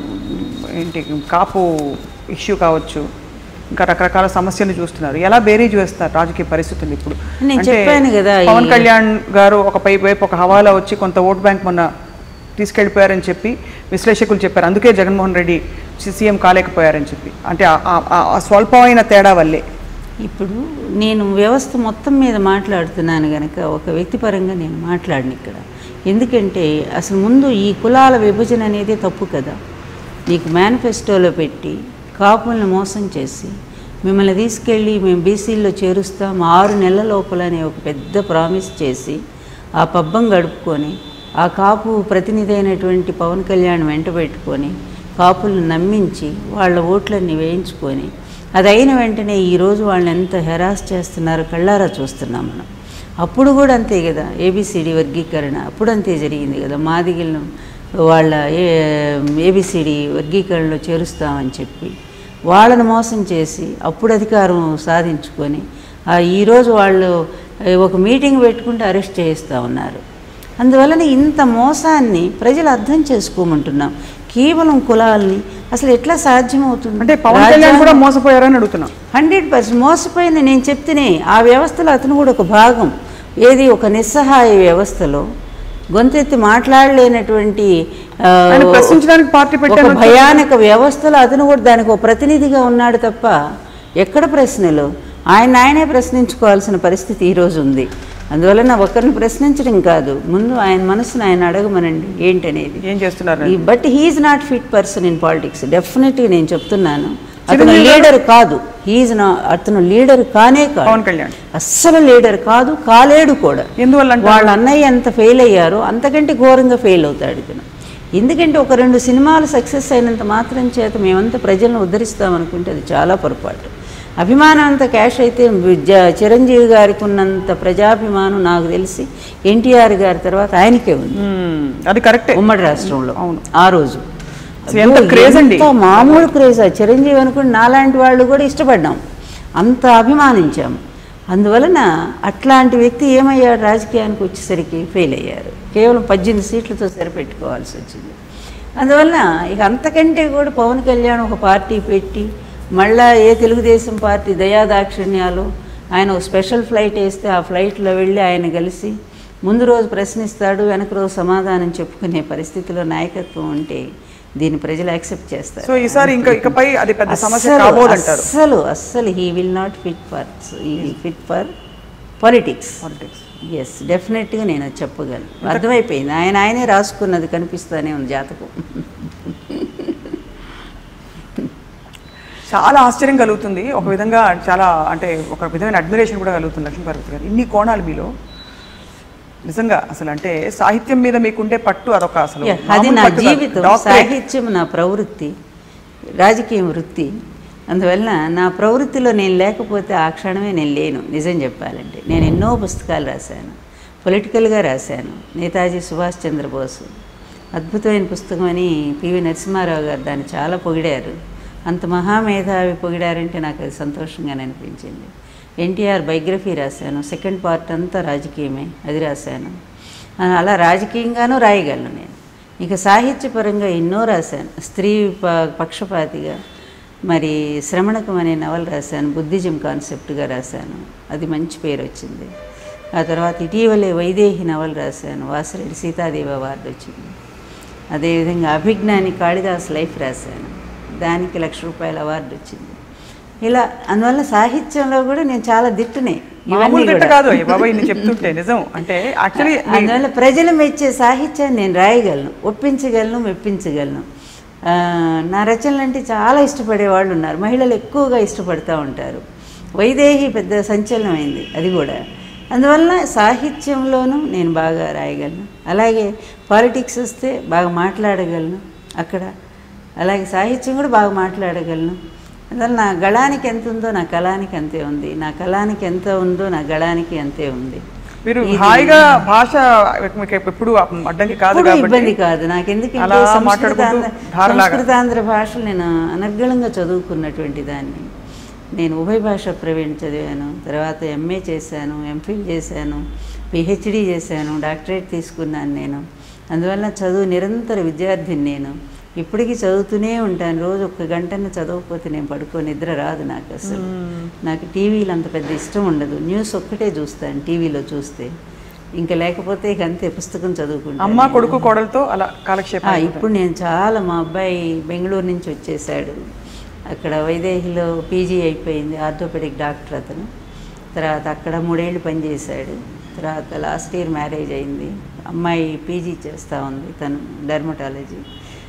ఏంటి కాపు ఇష్యూ కావచ్చు ఇంకా రకరకాల సమస్యలు చూస్తున్నారు ఎలా బేరీజ్ వేస్తారు రాజకీయ పరిస్థితులు ఇప్పుడు నేను అంటే చెప్పాను కదా, ఈ- పవన్ కళ్యాణ్ గారు ఒక పై వైపు ఒక హవాలా వచ్చి కొంత ఓట్ బ్యాంక్ మొన్న తీసుకెళ్ళిపోయారని చెప్పి విశ్లేషకులు చెప్పారు అందుకే జగన్మోహన్ రెడ్డి సీఎం కాలేకపోయారని చెప్పి అంటే ఆ- ఆ- ఆ- ఆ స్వల్పమైన తేడా వల్లే ఇప్పుడు నేను వ్యవస్థ మొత్తం మీద మాట్లాడుతున్నాను గనక ఒక వ్యక్తిపరంగా నేను మాట్లాడిన ఇక్కడ ఎందుకంటే అసలు ముందు ఈ కులాల విభజన అనేది తప్పు కదా నీకు మేనిఫెస్టోలో పెట్టి కాపులను మోసం చేసి మిమ్మల్ని తీసుకెళ్ళి మేము బీసీల్లో చేరుస్తాం ఆరు నెలల లోపలనే ఒక పెద్ద ప్రామిస్ చేసి ఆ పబ్బం గడుపుకొని ఆ కాపు ప్రతినిధి అయినటువంటి పవన్ కళ్యాణ్ వెంట పెట్టుకొని కాపులను నమ్మించి వాళ్ళ ఓట్లన్నీ వేయించుకొని అది అయిన వెంటనే ఈరోజు వాళ్ళని ఎంత హెరాస్ చేస్తున్నారో కళ్ళారా చూస్తున్నాం మనం అప్పుడు కూడా అంతే కదా ఏబిసిడి వర్గీకరణ అప్పుడు అంతే జరిగింది కదా మాదిగిలను వాళ్ళ ఏ ఏబిసిడి వర్గీకరణలో చేరుస్తామని చెప్పి వాళ్ళని మోసం చేసి అప్పుడు అధికారం సాధించుకొని ఆ ఈరోజు వాళ్ళు ఏ, ఒక మీటింగ్ పెట్టుకుంటే అరెస్ట్ చేస్తూ ఉన్నారు అందువలన ఇంత మోసాన్ని ప్రజలు అర్థం చేసుకోమంటున్నాం కేవలం కులాల్ని అసలు ఎట్లా సాధ్యమవుతుంది అంటే పవన్ కళ్యాణ్ కూడా మోసపోయారని అడుగుతున్నాం హండ్రెడ్ పర్సెంట్ మోసపోయింది నేను చెప్తేనే ఆ వ్యవస్థలో అతను కూడా ఒక భాగం ఏది ఒక నిస్సహాయ వ్యవస్థలో గొంతెత్తి మాట్లాడలేనటువంటి ఆ, ఆయన ప్రశ్నించడానికి పార్టీ ఒక పెట్టారు భయానక వ్యవస్థలో అతను కూడా దానికి ఒక ప్రతినిధిగా ఉన్నాడు తప్ప ఎక్కడ ప్రశ్నలు ఆయన ఆయనే ప్రశ్నించుకోవాల్సిన పరిస్థితి ఈరోజు ఉంది అందువలన ఒకరిని ప్రశ్నించడం కాదు ముందు ఆయన మనసును ఆయన అడగమనండి ఏంటనేది ఏం చేస్తున్నారు ఈ but he is not fit person in politics డెఫినెట్గా నేను చెప్తున్నాను అతను చిరంజీవి గారు- లీడర్ కాదు హీఈస్ నా అతను లీడర్ కానే కాదు పవన్ కళ్యాణ్ అస్సలు లీడర్ కాదు కాలేడు కూడా ఎందువల్ల అంటారు? వాళ్ళ అన్నయ్య ఎంత ఫెయిల్ అయ్యారో అంతకంటే ఘోరంగా ఫెయిల్ అవుతాడు ఇతను ఎందుకంటే ఒక రెండు సినిమాలు సక్సెస్ అయినంత మాత్రం చేత మేమంతా ప్రజలను ఉద్ధరిస్తామనుకుంటే అది చాలా పొరపాటు అభిమానం అంత క్యాష్ అయితే జ- చిరంజీవి గారికి ఉన్నంత ప్రజాభిమానం నాకు తెలిసి ఎన్టీఆర్ గారి తర్వాత ఆయనకే ఉంది మ్మ్. అది కరెక్టే ఉమ్మడి రాష్ట్రంలో అవును. ఆ రోజు అసలు ఎంత అబ్బో, craze అండి. ఎంత మామూలు క్రేజ్ ఆ చిరంజీవి అనుకుని నాలాంటి వాళ్ళు కూడా ఇష్టపడ్డాం అంత అభిమానించాం అందువలన అట్లాంటి వ్యక్తి ఏమయ్యాడు రాజకీయానికి వచ్చేసరికి ఫెయిల్ అయ్యారు కేవలం పద్దెనిమిది సీట్లతో సరిపెట్టుకోవాల్సి వచ్చింది అందువలన ఇక అంతకంటే కూడా పవన్ కళ్యాణ్ ఒక పార్టీ పెట్టి మళ్ళా ఏ తెలుగుదేశం పార్టీ దయాదాక్షిణ్యాలు ఆయన ఒక స్పెషల్ ఫ్లైట్ వేస్తే ఆ ఫ్లైట్లో వెళ్ళి ఆయన కలిసి ముందు రోజు ప్రశ్నిస్తాడు వెనక రోజు సమాధానం చెప్పుకునే పరిస్థితిలో నాయకత్వం ఉంటే దీన్ని ప్రజలు యాక్సెప్ట్ చేస్తారు సో ఈసారి ఇంకా ఇకపై అది పెద్ద సమస్య అస్సలు- కాబోదంటారు అస్సలు అస్సలు he will not fit for ఈ fit for politics politics yes డెఫినెట్గా నేను అది చెప్పగలను అర్థమైపోయింది ఆయన ఆయనే రాసుకున్నది కనిపిస్తూనే ఉంది జాతకం చాలా ఆశ్చర్యం కలుగుతుంది ఒక విధంగా చాలా అంటే ఒక విధమైన అడ్మిరేషన్ కూడా కలుగుతుంది లక్ష్మీ పార్వతి గారు ఇన్ని కోణాలు మీలో నిజంగా అసలు అంటే సాహిత్యం మీద మీకుండే పట్టు అదొక అసలు Yeah, అది మామూలు నా పట్టు కాదు. జీవితం Doctorate. సాహిత్యం నా ప్రవృత్తి రాజకీయం వృత్తి అందువల్ల నా ప్రవృత్తిలో నేను లేకపోతే ఆ క్షణమే నేను లేను నిజం చెప్పాలంటే నేను ఎన్నో పుస్తకాలు రాశాను పొలిటికల్గా రాశాను నేతాజీ సుభాష్ చంద్రబోస్ అద్భుతమైన పుస్తకం అని పివి నరసింహారావు గారు దాన్ని చాలా పొగిడారు అంత మహామేధావి పొగిడారంటే నాకు అది సంతోషంగానే అనిపించింది ఎన్టీఆర్ బయోగ్రఫీ రాశాను సెకండ్ పార్ట్ అంతా రాజకీయమే అది రాశాను ఆ, అలా రాజకీయంగానూ రాయగలను నేను ఇక సాహిత్యపరంగా ఎన్నో రాశాను స్త్రీ ప- పక్షపాతిగా మరి శ్రమణకం అనే నవల రాశాను బుద్ధిజం కాన్సెప్ట్గా రాశాను అది మంచి పేరు వచ్చింది ఆ తర్వాత ఇటీవలే వైదేహి నవల రాశాను వాసిరెడ్డి సీతాదేవి అవార్డు వచ్చింది అదేవిధంగా అభిజ్ఞాని కాళిదాస్ లైఫ్ రాశాను దానికి లక్ష రూపాయల అవార్డు వచ్చింది ఇలా అందువల్ల సాహిత్యంలో కూడా నేను చాలా దిట్టునే ఇవన్నీ మామూలు గట్ట కూడా కాదు అయ్య బాబాయ్ నేను చెప్తుంటే నిజం అంటే యాక్చువల్లీ అందువల్ల ప్రజలు మెచ్చే సాహిత్యాన్ని నేను రాయగలను ఒప్పించగలను మెప్పించగలను ఆ, నా రచనలు అంటే చాలా ఇష్టపడే వాళ్ళు ఉన్నారు మహిళలు ఎక్కువగా ఇష్టపడుతూ ఉంటారు వైదేహి పెద్ద సంచలనమైంది అది కూడా అందువల్ల సాహిత్యంలోనూ నేను బాగా రాయగలను అలాగే పాలిటిక్స్ వస్తే బాగా మాట్లాడగలను అక్కడ అలాగే సాహిత్యం కూడా బాగా మాట్లాడగలను అందువల్ల నా గళానికి ఎంత ఉందో నా కళానికి అంతే ఉంది నా కళానికి ఎంత ఉందో నా గళానికి అంతే ఉంది మీరు హాయిగా భాష మీకు ఎప్పుడు అడ్డంకి కాదు ఎప్పుడూ కాబట్టి ఇబ్బంది కాదు నాకు ఎందుకంటే అలా సంస్కృత మాట్లాడుకుంటూ ఆంధ్ర- ధారలాగా. సంస్కృతాంధ్ర భాషలు నేను అనర్గళంగా చదువుకున్నటువంటి దాన్ని నేను ఉభయ భాష ప్రవీణ్ చదివాను తర్వాత ఎంఏ చేశాను ఎంఫిల్ చేశాను పిహెచ్డి చేశాను డాక్టరేట్ తీసుకున్నాను నేను అందువల్ల చదువు నిరంతర విద్యార్థిని నేను ఇప్పటికీ చదువుతూనే ఉంటాను రోజు ఒక్క గంటన చదవకపోతే నేను పడుకో నిద్ర రాదు నాకు అసలు నాకు టీవీలో అంత పెద్ద ఇష్టం ఉండదు న్యూస్ ఒక్కటే చూస్తాను టీవీలో చూస్తే ఇంకా లేకపోతే ఇక అంతే పుస్తకం చదువుకుంటాను అమ్మ కొడుకు కోడలతో అలా కాలక్షేపం ఆ, ఇప్పుడు నేను చాలా మా అబ్బాయి బెంగళూరు నుంచి వచ్చేసాడు అక్కడ వైదేహిలో పీజీ అయిపోయింది ఆర్థోపెడిక్ డాక్టర్ అతను తర్వాత అక్కడ మూడేళ్ళు పనిచేశాడు తర్వాత లాస్ట్ ఇయర్ మ్యారేజ్ అయింది అమ్మాయి పీజీ చేస్తూ ఉంది తను డెర్మటాలజీ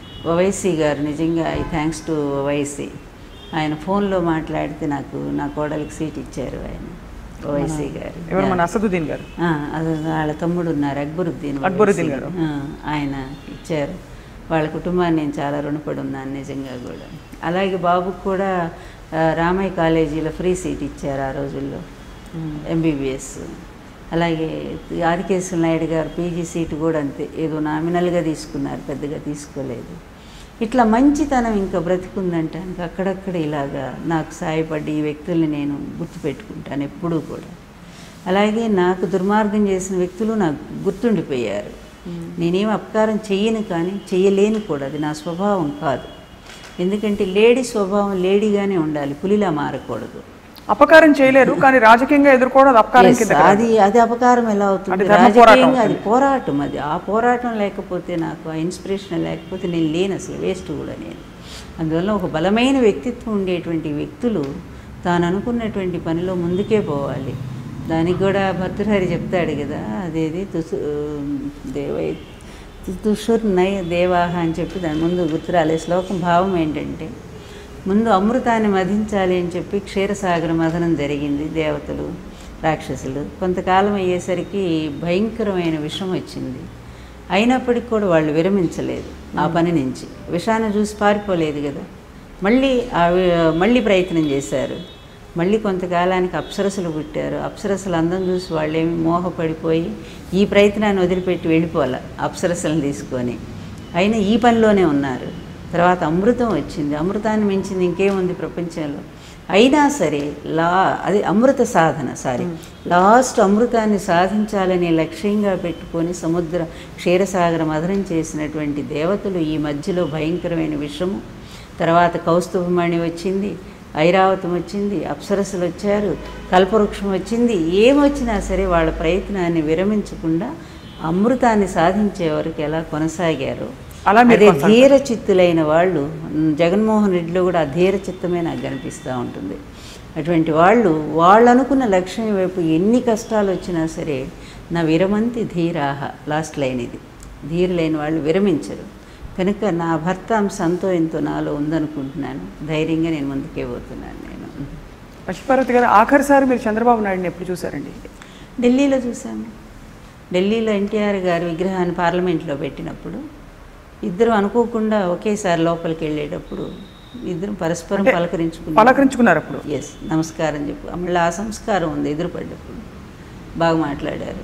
ఓవైసీ గారు నిజంగా ఐ థ్యాంక్స్ టు ఓవైసీ ఆయన ఫోన్లో మాట్లాడితే నాకు నా కోడలికి సీట్ ఇచ్చారు ఆయన ఓవైసీ గారు ఎవరు మన అసదుద్దీన్ గారు ఆ, అది వాళ్ళ తమ్ముడు ఉన్నారు అక్బరుద్దీన్ అక్బరుద్దీన్ ఓవైసీ. గారు. ఆ, ఆయన ఇచ్చారు వాళ్ళ కుటుంబాన్ని నేను చాలా రుణపడి ఉన్నాను నిజంగా కూడా అలాగే బాబుకు కూడా ఆ, రామయ్య కాలేజీలో ఫ్రీ సీట్ ఇచ్చారు ఆ రోజుల్లో ఎంబీబీఎస్ అలాగే ఆదికేశ్వర నాయుడు గారు పీజీ సీటు కూడా అంతే ఏదో నామినల్గా తీసుకున్నారు పెద్దగా తీసుకోలేదు ఇట్లా మంచితనం ఇంకా బ్రతికుందంటానికి అక్కడక్కడ ఇలాగా నాకు సాయపడి ఈ వ్యక్తుల్ని నేను గుర్తుపెట్టుకుంటాను ఎప్పుడూ కూడా అలాగే నాకు దుర్మార్గం చేసిన వ్యక్తులు నాకు గుర్తుండిపోయారు నేనేం అపకారం చెయ్యను కానీ చెయ్యలేను కూడా అది నా స్వభావం కాదు ఎందుకంటే లేడీ స్వభావం లేడీగానే ఉండాలి పులిలా మారకూడదు అపకారం చేయలేరు కానీ రాజకీయంగా ఎదుర్కోవడం అది అపకారం Yes, కింద అది అది అపకారం ఎలా అంటే అవుతుంది ధర్మ పోరాటం రాజకీయంగా అది పోరాటం అది ఆ పోరాటం లేకపోతే నాకు ఆ ఇన్స్పిరేషన్ లేకపోతే నేను లేను అసలు వేస్ట్ కూడా నేను అందువల్ల ఒక బలమైన వ్యక్తిత్వం ఉండేటువంటి వ్యక్తులు తాను అనుకున్నటువంటి పనిలో ముందుకే పోవాలి దానికి కూడా భర్తృహరి చెప్తాడు కదా అదేది తుసు దేవై తుషుర్ నయ దేవాహ అని చెప్పి దాని ముందు గుర్తురాలే శ్లోకం భావం ఏంటంటే ముందు అమృతాన్ని మధించాలి అని చెప్పి క్షీరసాగర మథనం జరిగింది దేవతలు రాక్షసులు కొంతకాలం అయ్యేసరికి భయంకరమైన విషం వచ్చింది అయినప్పటికీ కూడా వాళ్ళు విరమించలేదు ఆ పని నుంచి విషాన్ని చూసి పారిపోలేదు కదా మళ్ళీ ఆ వి- మళ్ళీ ప్రయత్నం చేశారు మళ్ళీ కొంతకాలానికి అప్సరసలు పుట్టారు అప్సరసలు అందం చూసి వాళ్ళేమి మోహపడిపోయి ఈ ప్రయత్నాన్ని వదిలిపెట్టి వెళ్ళిపోలే అప్సరసలను తీసుకొని అయినా ఈ పనిలోనే ఉన్నారు తర్వాత అమృతం వచ్చింది అమృతాన్ని మించింది ఇంకేముంది ప్రపంచంలో అయినా సరే లా అది అమృత సాధన సారీ లాస్ట్ అమృతాన్ని సాధించాలనే లక్ష్యంగా పెట్టుకొని సముద్ర క్షీరసాగర మధురం చేసినటువంటి దేవతలు ఈ మధ్యలో భయంకరమైన విషము తర్వాత కౌస్తుభమణి వచ్చింది ఐరావతం వచ్చింది అప్సరసలు వచ్చారు కల్పవృక్షం వచ్చింది ఏమొచ్చినా సరే వాళ్ళ ప్రయత్నాన్ని విరమించకుండా అమృతాన్ని సాధించే వరకు ఎలా కొనసాగారో అలా మీరు అదే కొనసాగుతారు. ధీర చిత్తులైన వాళ్ళు మ్, జగన్మోహన్ రెడ్డిలో కూడా ఆ ధీర చిత్తమే నాకు కనిపిస్తూ ఉంటుంది అటువంటి వాళ్ళు వాళ్ళు అనుకున్న లక్ష్యం వైపు ఎన్ని కష్టాలు వచ్చినా సరే నా విరమంతి ధీరాహ లాస్ట్ లైన్ ఇది ధీరులైన వాళ్ళు విరమించరు కనుక నా భర్త అంశ అంతో ఎంతో నాలో ఉందనుకుంటున్నాను ధైర్యంగా నేను ముందుకే పోతున్నాను నేను లక్ష్మీపార్వతి గారు ఆఖరిసారి మీరు చంద్రబాబు నాయుడిని ఎప్పుడు చూసారండి ఢిల్లీలో చూసాము ఢిల్లీలో ఎన్టీఆర్ గారి విగ్రహాన్ని పార్లమెంట్లో పెట్టినప్పుడు ఇద్దరు అనుకోకుండా ఒకేసారి లోపలికి వెళ్ళేటప్పుడు ఇద్దరు పరస్పరం అంటే పలకరించుకున్నారు పలకరించుకున్నారు అప్పుడు ఎస్ నమస్కారం చెప్పు మళ్ళీ ఆ సంస్కారం ఉంది ఎదురుపడ్డప్పుడు బాగా మాట్లాడారు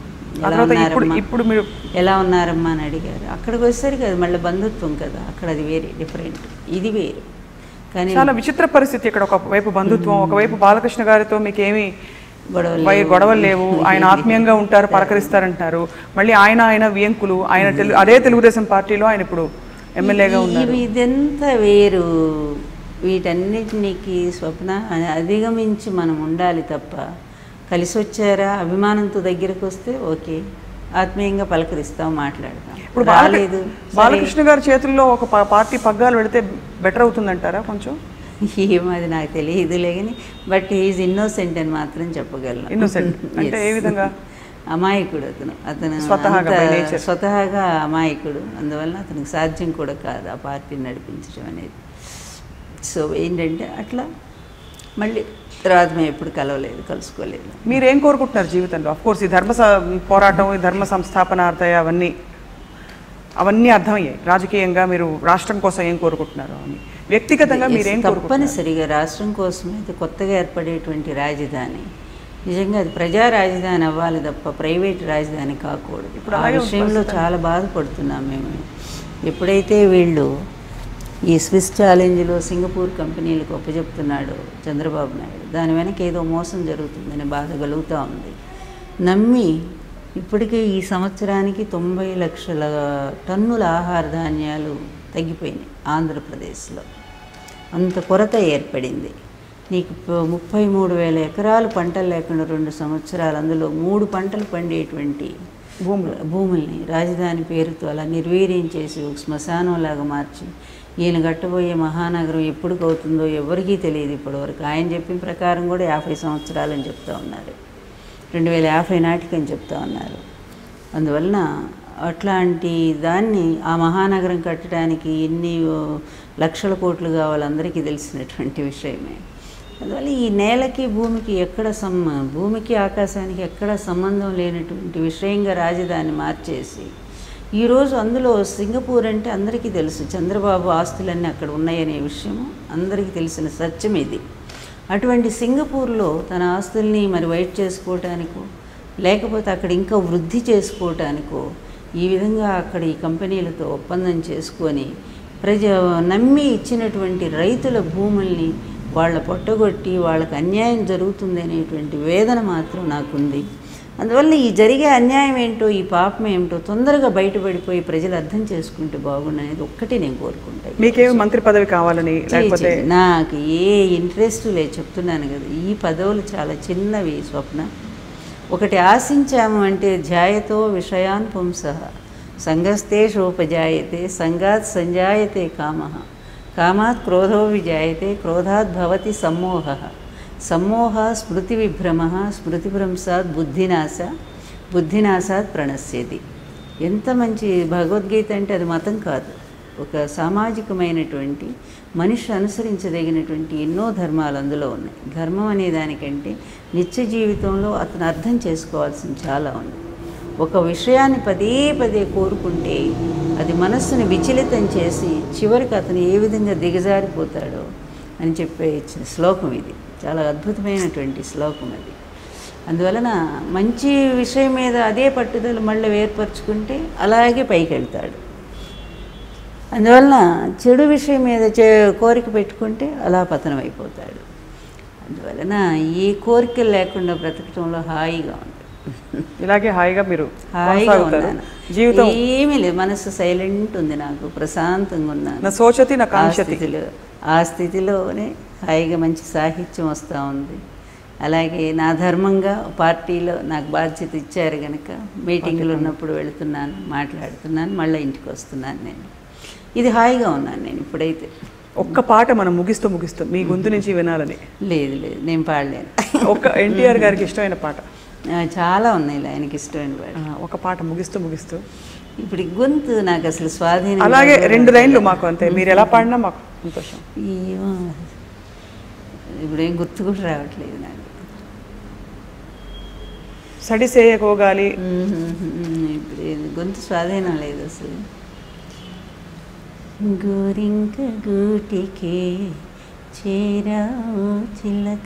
ఆ ఎలా తర్వాత ఇప్పుడు ఉన్నారమ్మా ఇప్పుడు మీరు ఎలా ఉన్నారమ్మా అని అడిగారు అక్కడికి వచ్చేసరికి అది మళ్ళీ బంధుత్వం కదా అక్కడ అది వేరే డిఫరెంట్ ఇది వేరు కానీ చాలా విచిత్ర పరిస్థితి ఇక్కడ ఒకవైపు బంధుత్వం ఒకవైపు బాలకృష్ణ గారితో మీకేమి గొడవలు వై- లేవు. గొడవలు లేవు ఆయన ఆత్మీయంగా ఉంటారు పలకరిస్తారంటారు మళ్ళీ ఆయన ఆయన వియంకులు ఆయన తెలుగు అదే తెలుగుదేశం పార్టీలో ఆయన ఇప్పుడు ఎమ్మెల్యేగా ఈ- ఉన్నారు ఇవి ఇదంతా వేరు వీటన్నిటినికి స్వప్న అధిగమించి మనం ఉండాలి తప్ప కలిసి వచ్చారా అభిమానంతో దగ్గరకు వస్తే ఓకే ఆత్మీయంగా పలకరిస్తాం మాట్లాడతాం ఇప్పుడు బాలకృ- రాలేదు సరే. బాలకృష్ణ గారి చేతుల్లో ఒక పా- పార్టీ పగ్గాలు పెడితే బెటర్ అవుతుందంటారా కొంచెం ఏమో అది నాకు తెలియదులే కానీ బట్ ఈజ్ ఇన్నోసెంట్ అని మాత్రం చెప్పగలను Innocent. అంటే ఏ Yes. విధంగా? అమాయకుడు అతను అతను స్వతహాగా అంత by nature. స్వతహాగా అమాయకుడు అందువల్ల అతనికి సాధ్యం కూడా కాదు ఆ పార్టీని నడిపించడం అనేది సో ఏంటంటే అట్లా మళ్ళీ తర్వాత మేము ఎప్పుడు కలవలేదు కలుసుకోలేదు మీరేం కోరుకుంటున్నారు జీవితంలో అఫ్ కోర్స్ ఈ ధర్మ స- పోరాటం ఈ ధర్మ సంస్థాపనార్థయ అవన్నీ అవన్నీ అర్థమయ్యాయి రాజకీయంగా మీరు రాష్ట్రం కోసం ఏం కోరుకుంటున్నారు అని వ్యక్తిగతంగా Yes, మీరేం కోరుకుంటున్నారు తప్పనిసరిగా రాష్ట్రం కోసం అయితే కొత్తగా ఏర్పడేటువంటి రాజధాని నిజంగా అది ప్రజా రాజధాని అవ్వాలి తప్ప ప్రైవేట్ రాజధాని కాకూడదు ఇప్పుడు ఆ అలాగే ఉంది విషయంలో పరిస్థితి. చాలా బాధపడుతున్నాం మేము ఎప్పుడైతే వీళ్ళు ఈ స్విస్ ఛాలెంజ్లో సింగపూర్ కంపెనీలకు ఒప్పచెప్తున్నాడు చంద్రబాబు నాయుడు దాని వెనక ఏదో మోసం జరుగుతుందని బాధ కలుగుతూ ఉంది నమ్మి ఇప్పటికే ఈ సంవత్సరానికి తొంభై లక్షల టన్నుల ఆహార ధాన్యాలు తగ్గిపోయినాయి ఆంధ్రప్రదేశ్లో అంత కొరత ఏర్పడింది నీకు ప- ముప్పై మూడు వేల ఎకరాలు పంటలు లేకుండా రెండు సంవత్సరాలు అందులో మూడు పంటలు పండేటువంటి భూములు భూముల్ని రాజధాని పేరుతో అలా నిర్వీర్యం చేసి ఒక శ్మశానంలాగా మార్చి ఈయన కట్టబోయే మహానగరం ఎప్పుడు అవుతుందో ఎవరికీ తెలియదు ఇప్పటివరకు ఆయన చెప్పిన ప్రకారం కూడా యాభై సంవత్సరాలని చెప్తా ఉన్నారు రెండు వేల యాభై నాటికి అని చెప్తా ఉన్నారు అందువలన అట్లాంటి దాన్ని ఆ మహానగరం కట్టడానికి ఎన్ని ఓ, లక్షల కోట్లు కావాలి అందరికీ తెలిసినటువంటి విషయమే అందువల్ల ఈ నేలకి భూమికి ఎక్కడ సమ్మ భూమికి ఆకాశానికి ఎక్కడ సంబంధం లేనటువంటి విషయంగా రాజధాని మార్చేసి ఈరోజు అందులో సింగపూర్ అంటే అందరికీ తెలుసు చంద్రబాబు ఆస్తులన్నీ అక్కడ ఉన్నాయనే విషయం అందరికీ తెలిసిన సత్యం ఇది అటువంటి సింగపూర్లో తన ఆస్తుల్ని మరి వైట్ చేసుకోవటానికో లేకపోతే అక్కడ ఇంకా వృద్ధి చేసుకోవటానికో ఈ విధంగా అక్కడ ఈ కంపెనీలతో ఒప్పందం చేసుకొని ప్రజ నమ్మి ఇచ్చినటువంటి రైతుల భూముల్ని వాళ్ళ పొట్టగొట్టి వాళ్ళకి అన్యాయం జరుగుతుంది అనేటువంటి వేదన మాత్రం నాకుంది అందువల్ల ఈ జరిగే అన్యాయం ఏంటో ఈ పాపం ఏమిటో తొందరగా బయటపడిపోయి ప్రజలు అర్థం చేసుకుంటే బాగుండనేది ఒక్కటి నేను కోరుకుంటాను మీకేమి మంత్రి పదవి కావాలని చీ, లేకపోతే చీ, నాకు ఏ ఇంట్రెస్ట్ లేదు చెప్తున్నాను కదా ఈ పదవులు చాలా చిన్నవి స్వప్న ఒకటి ఆశించాము అంటే ధ్యాయతో విషయాన్ పుంస సంగస్తే శోపజాయతే సంగాత్ సంజాయతే కామ కామాత్ క్రోధో విజాయతే క్రోధాత్ భవతి సమ్మోహ సమ్మోహ స్మృతి విభ్రమ స్మృతిభ్రంశాత్ బుద్ధినాశ బుద్ధినాశాత్ ప్రణశ్యతి ఎంత మంచి భగవద్గీత అంటే అది మతం కాదు ఒక సామాజికమైనటువంటి మనిషి అనుసరించదగినటువంటి ఎన్నో ధర్మాలు అందులో ఉన్నాయి ధర్మం అనే దానికంటే నిత్య జీవితంలో అతను అర్థం చేసుకోవాల్సింది చాలా ఉంది ఒక విషయాన్ని పదే పదే కోరుకుంటే అది మనస్సుని విచలితం చేసి చివరికి అతను ఏ విధంగా దిగజారిపోతాడో అని చెప్పే ఇచ్చిన శ్లోకం ఇది చాలా అద్భుతమైనటువంటి శ్లోకం అది అందువలన మంచి విషయం మీద అదే పట్టుదల మళ్ళీ ఏర్పరచుకుంటే అలాగే పైకి వెళ్తాడు అందువలన చెడు విషయం మీద చే కోరిక పెట్టుకుంటే అలా పతనం అయిపోతాడు అందువలన ఏ కోరికలు లేకుండా బ్రతకటంలో హాయిగా ఉంది ఇలాగే హాయిగా మీరు హాయిగా కొనసాగుతారు ఉన్నాను జీవితం ఏమీ లేదు మనసు సైలెంట్ ఉంది నాకు ప్రశాంతంగా ఉన్నాను నా సోచతి నా ఆ కాంక్షతి స్థితిలో ఆ స్థితిలోనే హాయిగా మంచి సాహిత్యం వస్తూ ఉంది అలాగే నా ధర్మంగా పార్టీలో నాకు బాధ్యత ఇచ్చారు కనుక మీటింగ్లు ఉన్నప్పుడు వెళుతున్నాను మాట్లాడుతున్నాను మళ్ళీ ఇంటికి వస్తున్నాను నేను ఇది హాయిగా ఉన్నాను నేను ఇప్పుడైతే ఒక్క పాట మనం ముగిస్తూ ముగిస్తూ మీ గొంతు నుంచి వినాలని లేదు లేదు నేను పాడలేను ఒక్క ఎన్టీఆర్ గారికి ఇష్టమైన పాట ఆ, చాలా ఉన్నాయి ఇలా ఆయనకి ఇష్టమైన పాట ఆ, ఒక పాట ముగిస్తూ ముగిస్తూ ఇప్పుడు ఈ గొంతు నాకు అసలు స్వాధీనం అలాగే కాదు. రెండు లైన్లు మాకు అంతే మీరు ఎలా పాడినా మాకు సంతోషం ఏమో ఇప్పుడు ఏం గుర్తు కూడా రావట్లేదు నాకు సడిసేయకోగాలి మ్మ్. ఇప్పుడు ఏది గొంతు స్వాధీనం లేదు అసలు గోరింక గూటికే చేరావు చిలక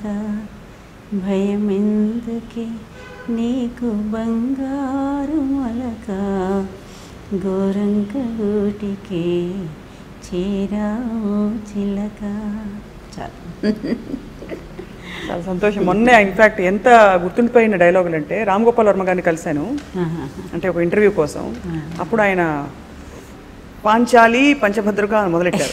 భయమెందుకే నీకు బంగారు మొలక గోరంక గూటికే చేరావు చిలక చాలు చాలా సంతోషం మొన్నే ఇన్ఫాక్ట్ ఎంత గుర్తుండిపోయిన డైలాగులు అంటే రామ్ గోపాల్ వర్మ గారిని కలిశాను ఆహా. అంటే ఒక ఇంటర్వ్యూ కోసం అప్పుడు ఆయన పాంచాలి పంచభద్రగా అని మొదలెట్టారు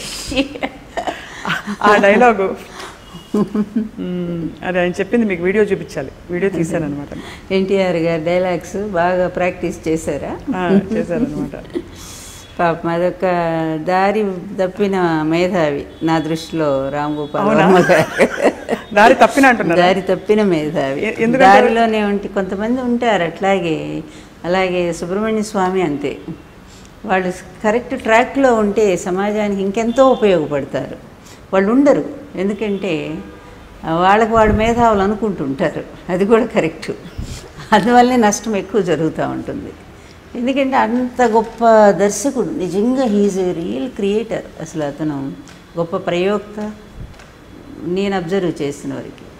ఆ డైలాగు మ్మ్, అది ఆయన చెప్పింది మీకు వీడియో చూపించాలి వీడియో తీశాను అనమాట ఎన్టీఆర్ గారి డైలాగ్స్ బాగా ప్రాక్టీస్ చేశారా చేశారనమాట పాపం అదొక దారి తప్పిన మేధావి నా దృష్టిలో రామ్ గోపాల్ అవునా? వర్మ గారు దారి తప్పిన అంటున్నారు దారి తప్పిన మేధావి ఎ- ఎందుకంటారు? దారిలోనే ఉంటే కొంతమంది ఉంటారు అట్లాగే అలాగే సుబ్రహ్మణ్య స్వామి అంతే వాళ్ళు కరెక్ట్ ట్రాక్లో ఉంటే సమాజానికి ఇంకెంతో ఉపయోగపడతారు వాళ్ళు ఉండరు ఎందుకంటే ఆ, వాళ్ళకి వాళ్ళు మేధావులు అనుకుంటుంటారు అది కూడా కరెక్టు అందువల్లే నష్టం ఎక్కువ జరుగుతూ ఉంటుంది ఎందుకంటే అంత గొప్ప దర్శకుడు నిజంగా హీజ్ ఏ రియల్ క్రియేటర్ అసలు అతను గొప్ప ప్రయోక్త నేను అబ్జర్వ్ చేసిన వరకు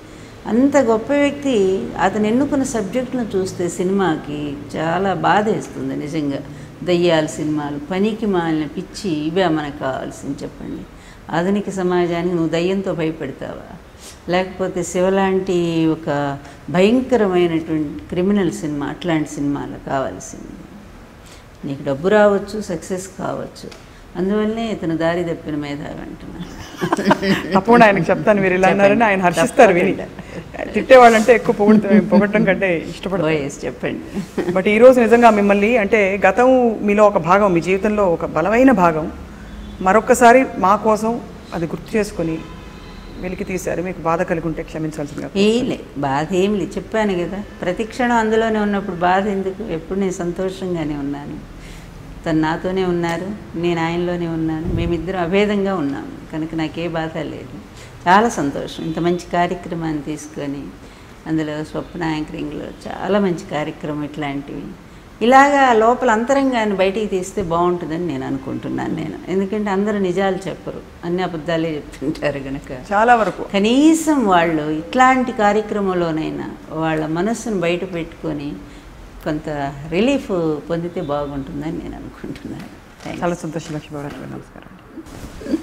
అంత గొప్ప వ్యక్తి అతను ఎన్నుకున్న సబ్జెక్టును చూస్తే సినిమాకి చాలా బాధ వేస్తుంది నిజంగా దయ్యాల సినిమాలు పనికి మాలిన పిచ్చి ఇవే మనకు కావాల్సింది చెప్పండి ఆధునిక సమాజానికి నువ్వు దయ్యంతో భయపెడతావా లేకపోతే శివలాంటి ఒక భయంకరమైనటువంటి క్రిమినల్ సినిమా అట్లాంటి సినిమాలు కావాల్సింది నీకు డబ్బు రావచ్చు సక్సెస్ కావచ్చు అందువల్లనే ఇతను దారి తప్పిన మేధావి అంటున్నాను తప్పకుండా ఆయనకు చెప్తాను మీరు ఇలా అన్నారని ఆయన హర్షిస్తారు విని తిట్టేవాళ్ళంటే ఎక్కువ పొగడ పొగట్టడం కంటే ఇష్టపడతారు ఓఎస్ చెప్పండి బట్ ఈ రోజు నిజంగా మిమ్మల్ని అంటే గతం మీలో ఒక భాగం మీ జీవితంలో ఒక బలమైన భాగం మరొక్కసారి మా కోసం అది గుర్తు చేసుకొని వెలికి తీశారు మీకు బాధ కలిగి ఉంటే క్షమించాల్సిందిగా ఏలే బాధ ఏం లేదు చెప్పాను కదా ప్రతి క్షణం అందులోనే ఉన్నప్పుడు బాధ ఎందుకు ఎప్పుడు నేను సంతోషంగానే ఉన్నాను తను నాతోనే ఉన్నారు నేను ఆయనలోనే ఉన్నాను మేమిద్దరం అభేదంగా ఉన్నాము కనుక నాకే బాధ లేదు చాలా సంతోషం ఇంత మంచి కార్యక్రమాన్ని తీసుకొని అందులో స్వప్న యాంకరింగ్లో చాలా మంచి కార్యక్రమం ఇట్లాంటివి ఇలాగా లోపల అంతరంగాన్ని బయటికి తీస్తే బాగుంటుందని నేను అనుకుంటున్నాను నేను ఎందుకంటే అందరూ నిజాలు చెప్పరు అన్ని అబద్ధాలే చెప్తుంటారు కనుక చాలా వరకు కనీసం వాళ్ళు ఇట్లాంటి కార్యక్రమంలోనైనా వాళ్ళ మనస్సును బయట పెట్టుకొని కొంత రిలీఫ్ పొందితే బాగుంటుందని నేను అనుకుంటున్నాను థ్యాంక్ చాలా సంతోషం లక్ష్మీబాబు నమస్కారం